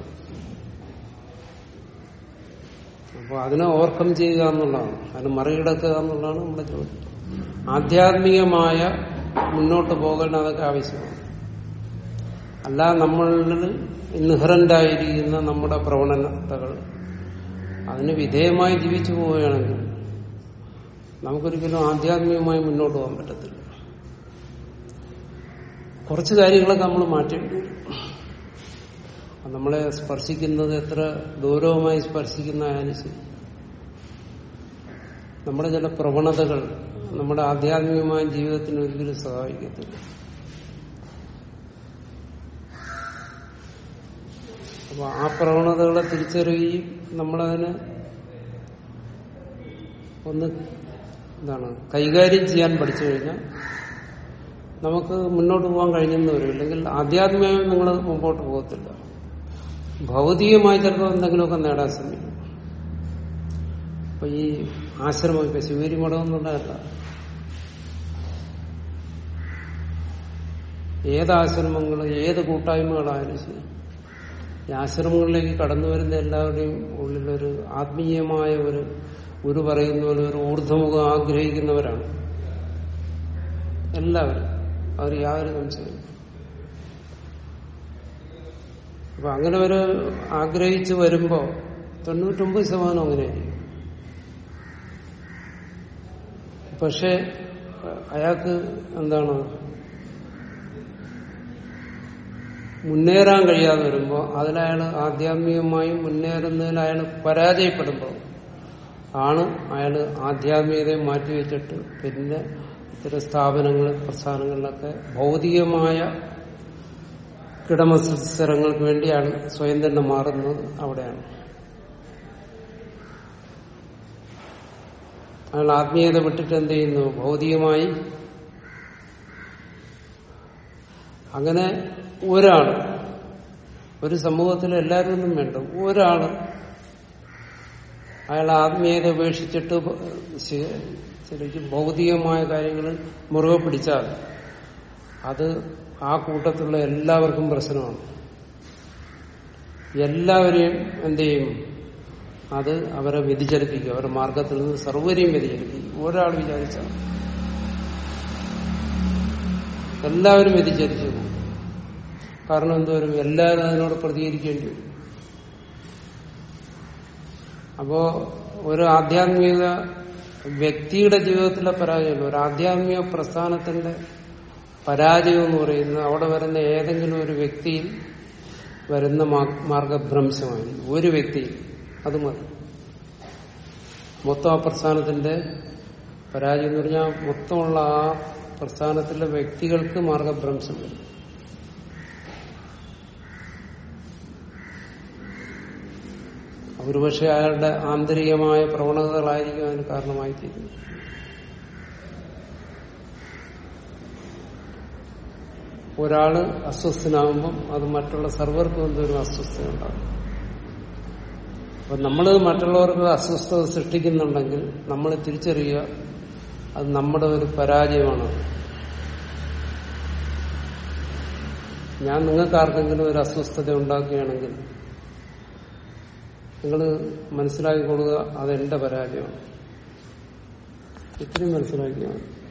അപ്പോൾ അതിനെ ഓവർകം ചെയ്യുക എന്നുള്ളതാണ് അതിനെ മറികടക്കുക എന്നുള്ളതാണ് നമ്മുടെ ജോലി ആധ്യാത്മികമായ മുന്നോട്ട് പോകാൻ അതൊക്കെ ആവശ്യമാണ് അല്ല നമ്മളിൽ ഇൻഹറന്റായിരിക്കുന്ന നമ്മുടെ പ്രവണതകൾ അതിന് വിധേയമായി ജീവിച്ചു പോവുകയാണെങ്കിൽ നമുക്കൊരിക്കലും ആധ്യാത്മികമായി മുന്നോട്ട് പോകാൻ പറ്റത്തില്ല കുറച്ച് കാര്യങ്ങളൊക്കെ നമ്മൾ മാറ്റേണ്ടി വരും അത് നമ്മളെ സ്പർശിക്കുന്നത് എത്ര ഗൗരവമായി സ്പർശിക്കുന്നതായാലും ശരി നമ്മുടെ ചില പ്രവണതകൾ നമ്മുടെ ആധ്യാത്മികമായ ജീവിതത്തിന് ഒരിക്കലും സഹായിക്കത്തില്ല അപ്പൊ ആ പ്രവണതകളെ തിരിച്ചറിയുകയും നമ്മളതിനെ ഒന്ന് എന്താണ് കൈകാര്യം ചെയ്യാൻ പഠിച്ചു കഴിഞ്ഞാൽ നമുക്ക് മുന്നോട്ട് പോകാൻ കഴിഞ്ഞെന്ന് വരും ഇല്ലെങ്കിൽ ആധ്യാത്മികമായി നിങ്ങൾ മുമ്പോട്ട് പോകത്തില്ല ഭൗതികമായി ചിലപ്പോൾ എന്തെങ്കിലുമൊക്കെ നേടാൻ ശ്രമിക്കും അപ്പൊ ഈ ആശ്രമം ഇപ്പൊ ശിവരി മഠം എന്നുള്ളതല്ല ഏത് ആശ്രമങ്ങൾ ഏത് കൂട്ടായ്മകളായാലും ശരി ഈ ആശ്രമങ്ങളിലേക്ക് കടന്നു വരുന്ന എല്ലാവരുടെയും ഉള്ളിലൊരു ആത്മീയമായ ഒരു ഗുരു പറയുന്ന പോലെ ഒരു ഊർധമുഖം ആഗ്രഹിക്കുന്നവരാണ് എല്ലാവരും അവർ യാതൊരു സംശയമില്ല അപ്പൊ അങ്ങനെ ഒരു ആഗ്രഹിച്ച് വരുമ്പോ തൊണ്ണൂറ്റൊമ്പത് ശതമാനം അങ്ങനെയായിരിക്കും പക്ഷെ അയാൾക്ക് എന്താണ് മുന്നേറാൻ കഴിയാതെ വരുമ്പോൾ അതിലയാൾ ആധ്യാത്മികമായി മുന്നേറുന്നതിൽ അയാൾ പരാജയപ്പെടുമ്പോൾ ആണ് അയാൾ ആധ്യാത്മികതയെ മാറ്റിവെച്ചിട്ട് പിന്നെ ഇത്തരം സ്ഥാപനങ്ങൾ പ്രസ്ഥാനങ്ങളിലൊക്കെ ഭൗതികമായ കിടമത്സരങ്ങൾക്ക് വേണ്ടിയാണ് സ്വയം തന്നെ മാറുന്നത് അവിടെയാണ് അയാൾ ആത്മീയത വിട്ടിട്ട് എന്ത് ചെയ്യുന്നു ഭൗതികമായി അങ്ങനെ ഒരാൾ ഒരു സമൂഹത്തിൽ എല്ലാവരും ഒന്നും വേണ്ട ഒരാള് അയാൾ ആത്മീയത ഉപേക്ഷിച്ചിട്ട് ബ- ശ- ശരിക്കും ഭൗതികമായ കാര്യങ്ങൾ മുറുകെ പിടിച്ചാൽ അത് ആ കൂട്ടത്തിലുള്ള എല്ലാവർക്കും പ്രശ്നമാണ് എല്ലാവരെയും എന്ത് ചെയ്യും അത് അവരെ വ്യതിചലിപ്പിക്കും അവരുടെ മാർഗത്തിൽ നിന്ന് സർവരെയും വ്യതിചലിപ്പിക്കും ഒരാൾ വിചാരിച്ചാൽ എല്ലാവരും വ്യതിചലിച്ചു പോകും കാരണം എന്തോരും എല്ലാവരും അതിനോട് പ്രതികരിക്കേണ്ടി വരും അപ്പോ ഒരു ആധ്യാത്മിക വ്യക്തിയുടെ ജീവിതത്തിലെ പരാജയമല്ല ഒരു ആധ്യാത്മിക പ്രസ്ഥാനത്തിന്റെ പരാജയം എന്ന് പറയുന്നത് അവിടെ വരുന്ന ഏതെങ്കിലും ഒരു വ്യക്തിയിൽ വരുന്ന മാ- മാർഗഭ്രംശമായിരിക്കും ഒരു വ്യക്തിയിൽ അത് മതി മൊത്തം ആ പ്രസ്ഥാനത്തിന്റെ പരാജയം എന്ന് പറഞ്ഞാൽ മൊത്തമുള്ള ആ പ്രസ്ഥാനത്തിലെ വ്യക്തികൾക്ക് മാർഗഭ്രംശം വരും ഒരുപക്ഷെ അയാളുടെ ആന്തരികമായ പ്രവണതകളായിരിക്കും അതിന് കാരണമായി തീരുന്നത് ഒരാള് അസ്വസ്ഥനാകുമ്പം അത് മറ്റുള്ള സർവർക്കും എന്തൊരു അസ്വസ്ഥത ഉണ്ടാകും അപ്പൊ നമ്മൾ മറ്റുള്ളവർക്ക് അസ്വസ്ഥത സൃഷ്ടിക്കുന്നുണ്ടെങ്കിൽ നമ്മൾ തിരിച്ചറിയുക അത് നമ്മുടെ ഒരു പരാജയമാണ് ഞാൻ നിങ്ങൾക്ക് ആർക്കെങ്കിലും ഒരു അസ്വസ്ഥത ഉണ്ടാക്കുകയാണെങ്കിൽ നിങ്ങൾ മനസ്സിലാക്കിക്കൊള്ളുക അതെന്റെ പരാജയമാണ് ഇത്രയും മനസ്സിലാക്കിയാൽ മതി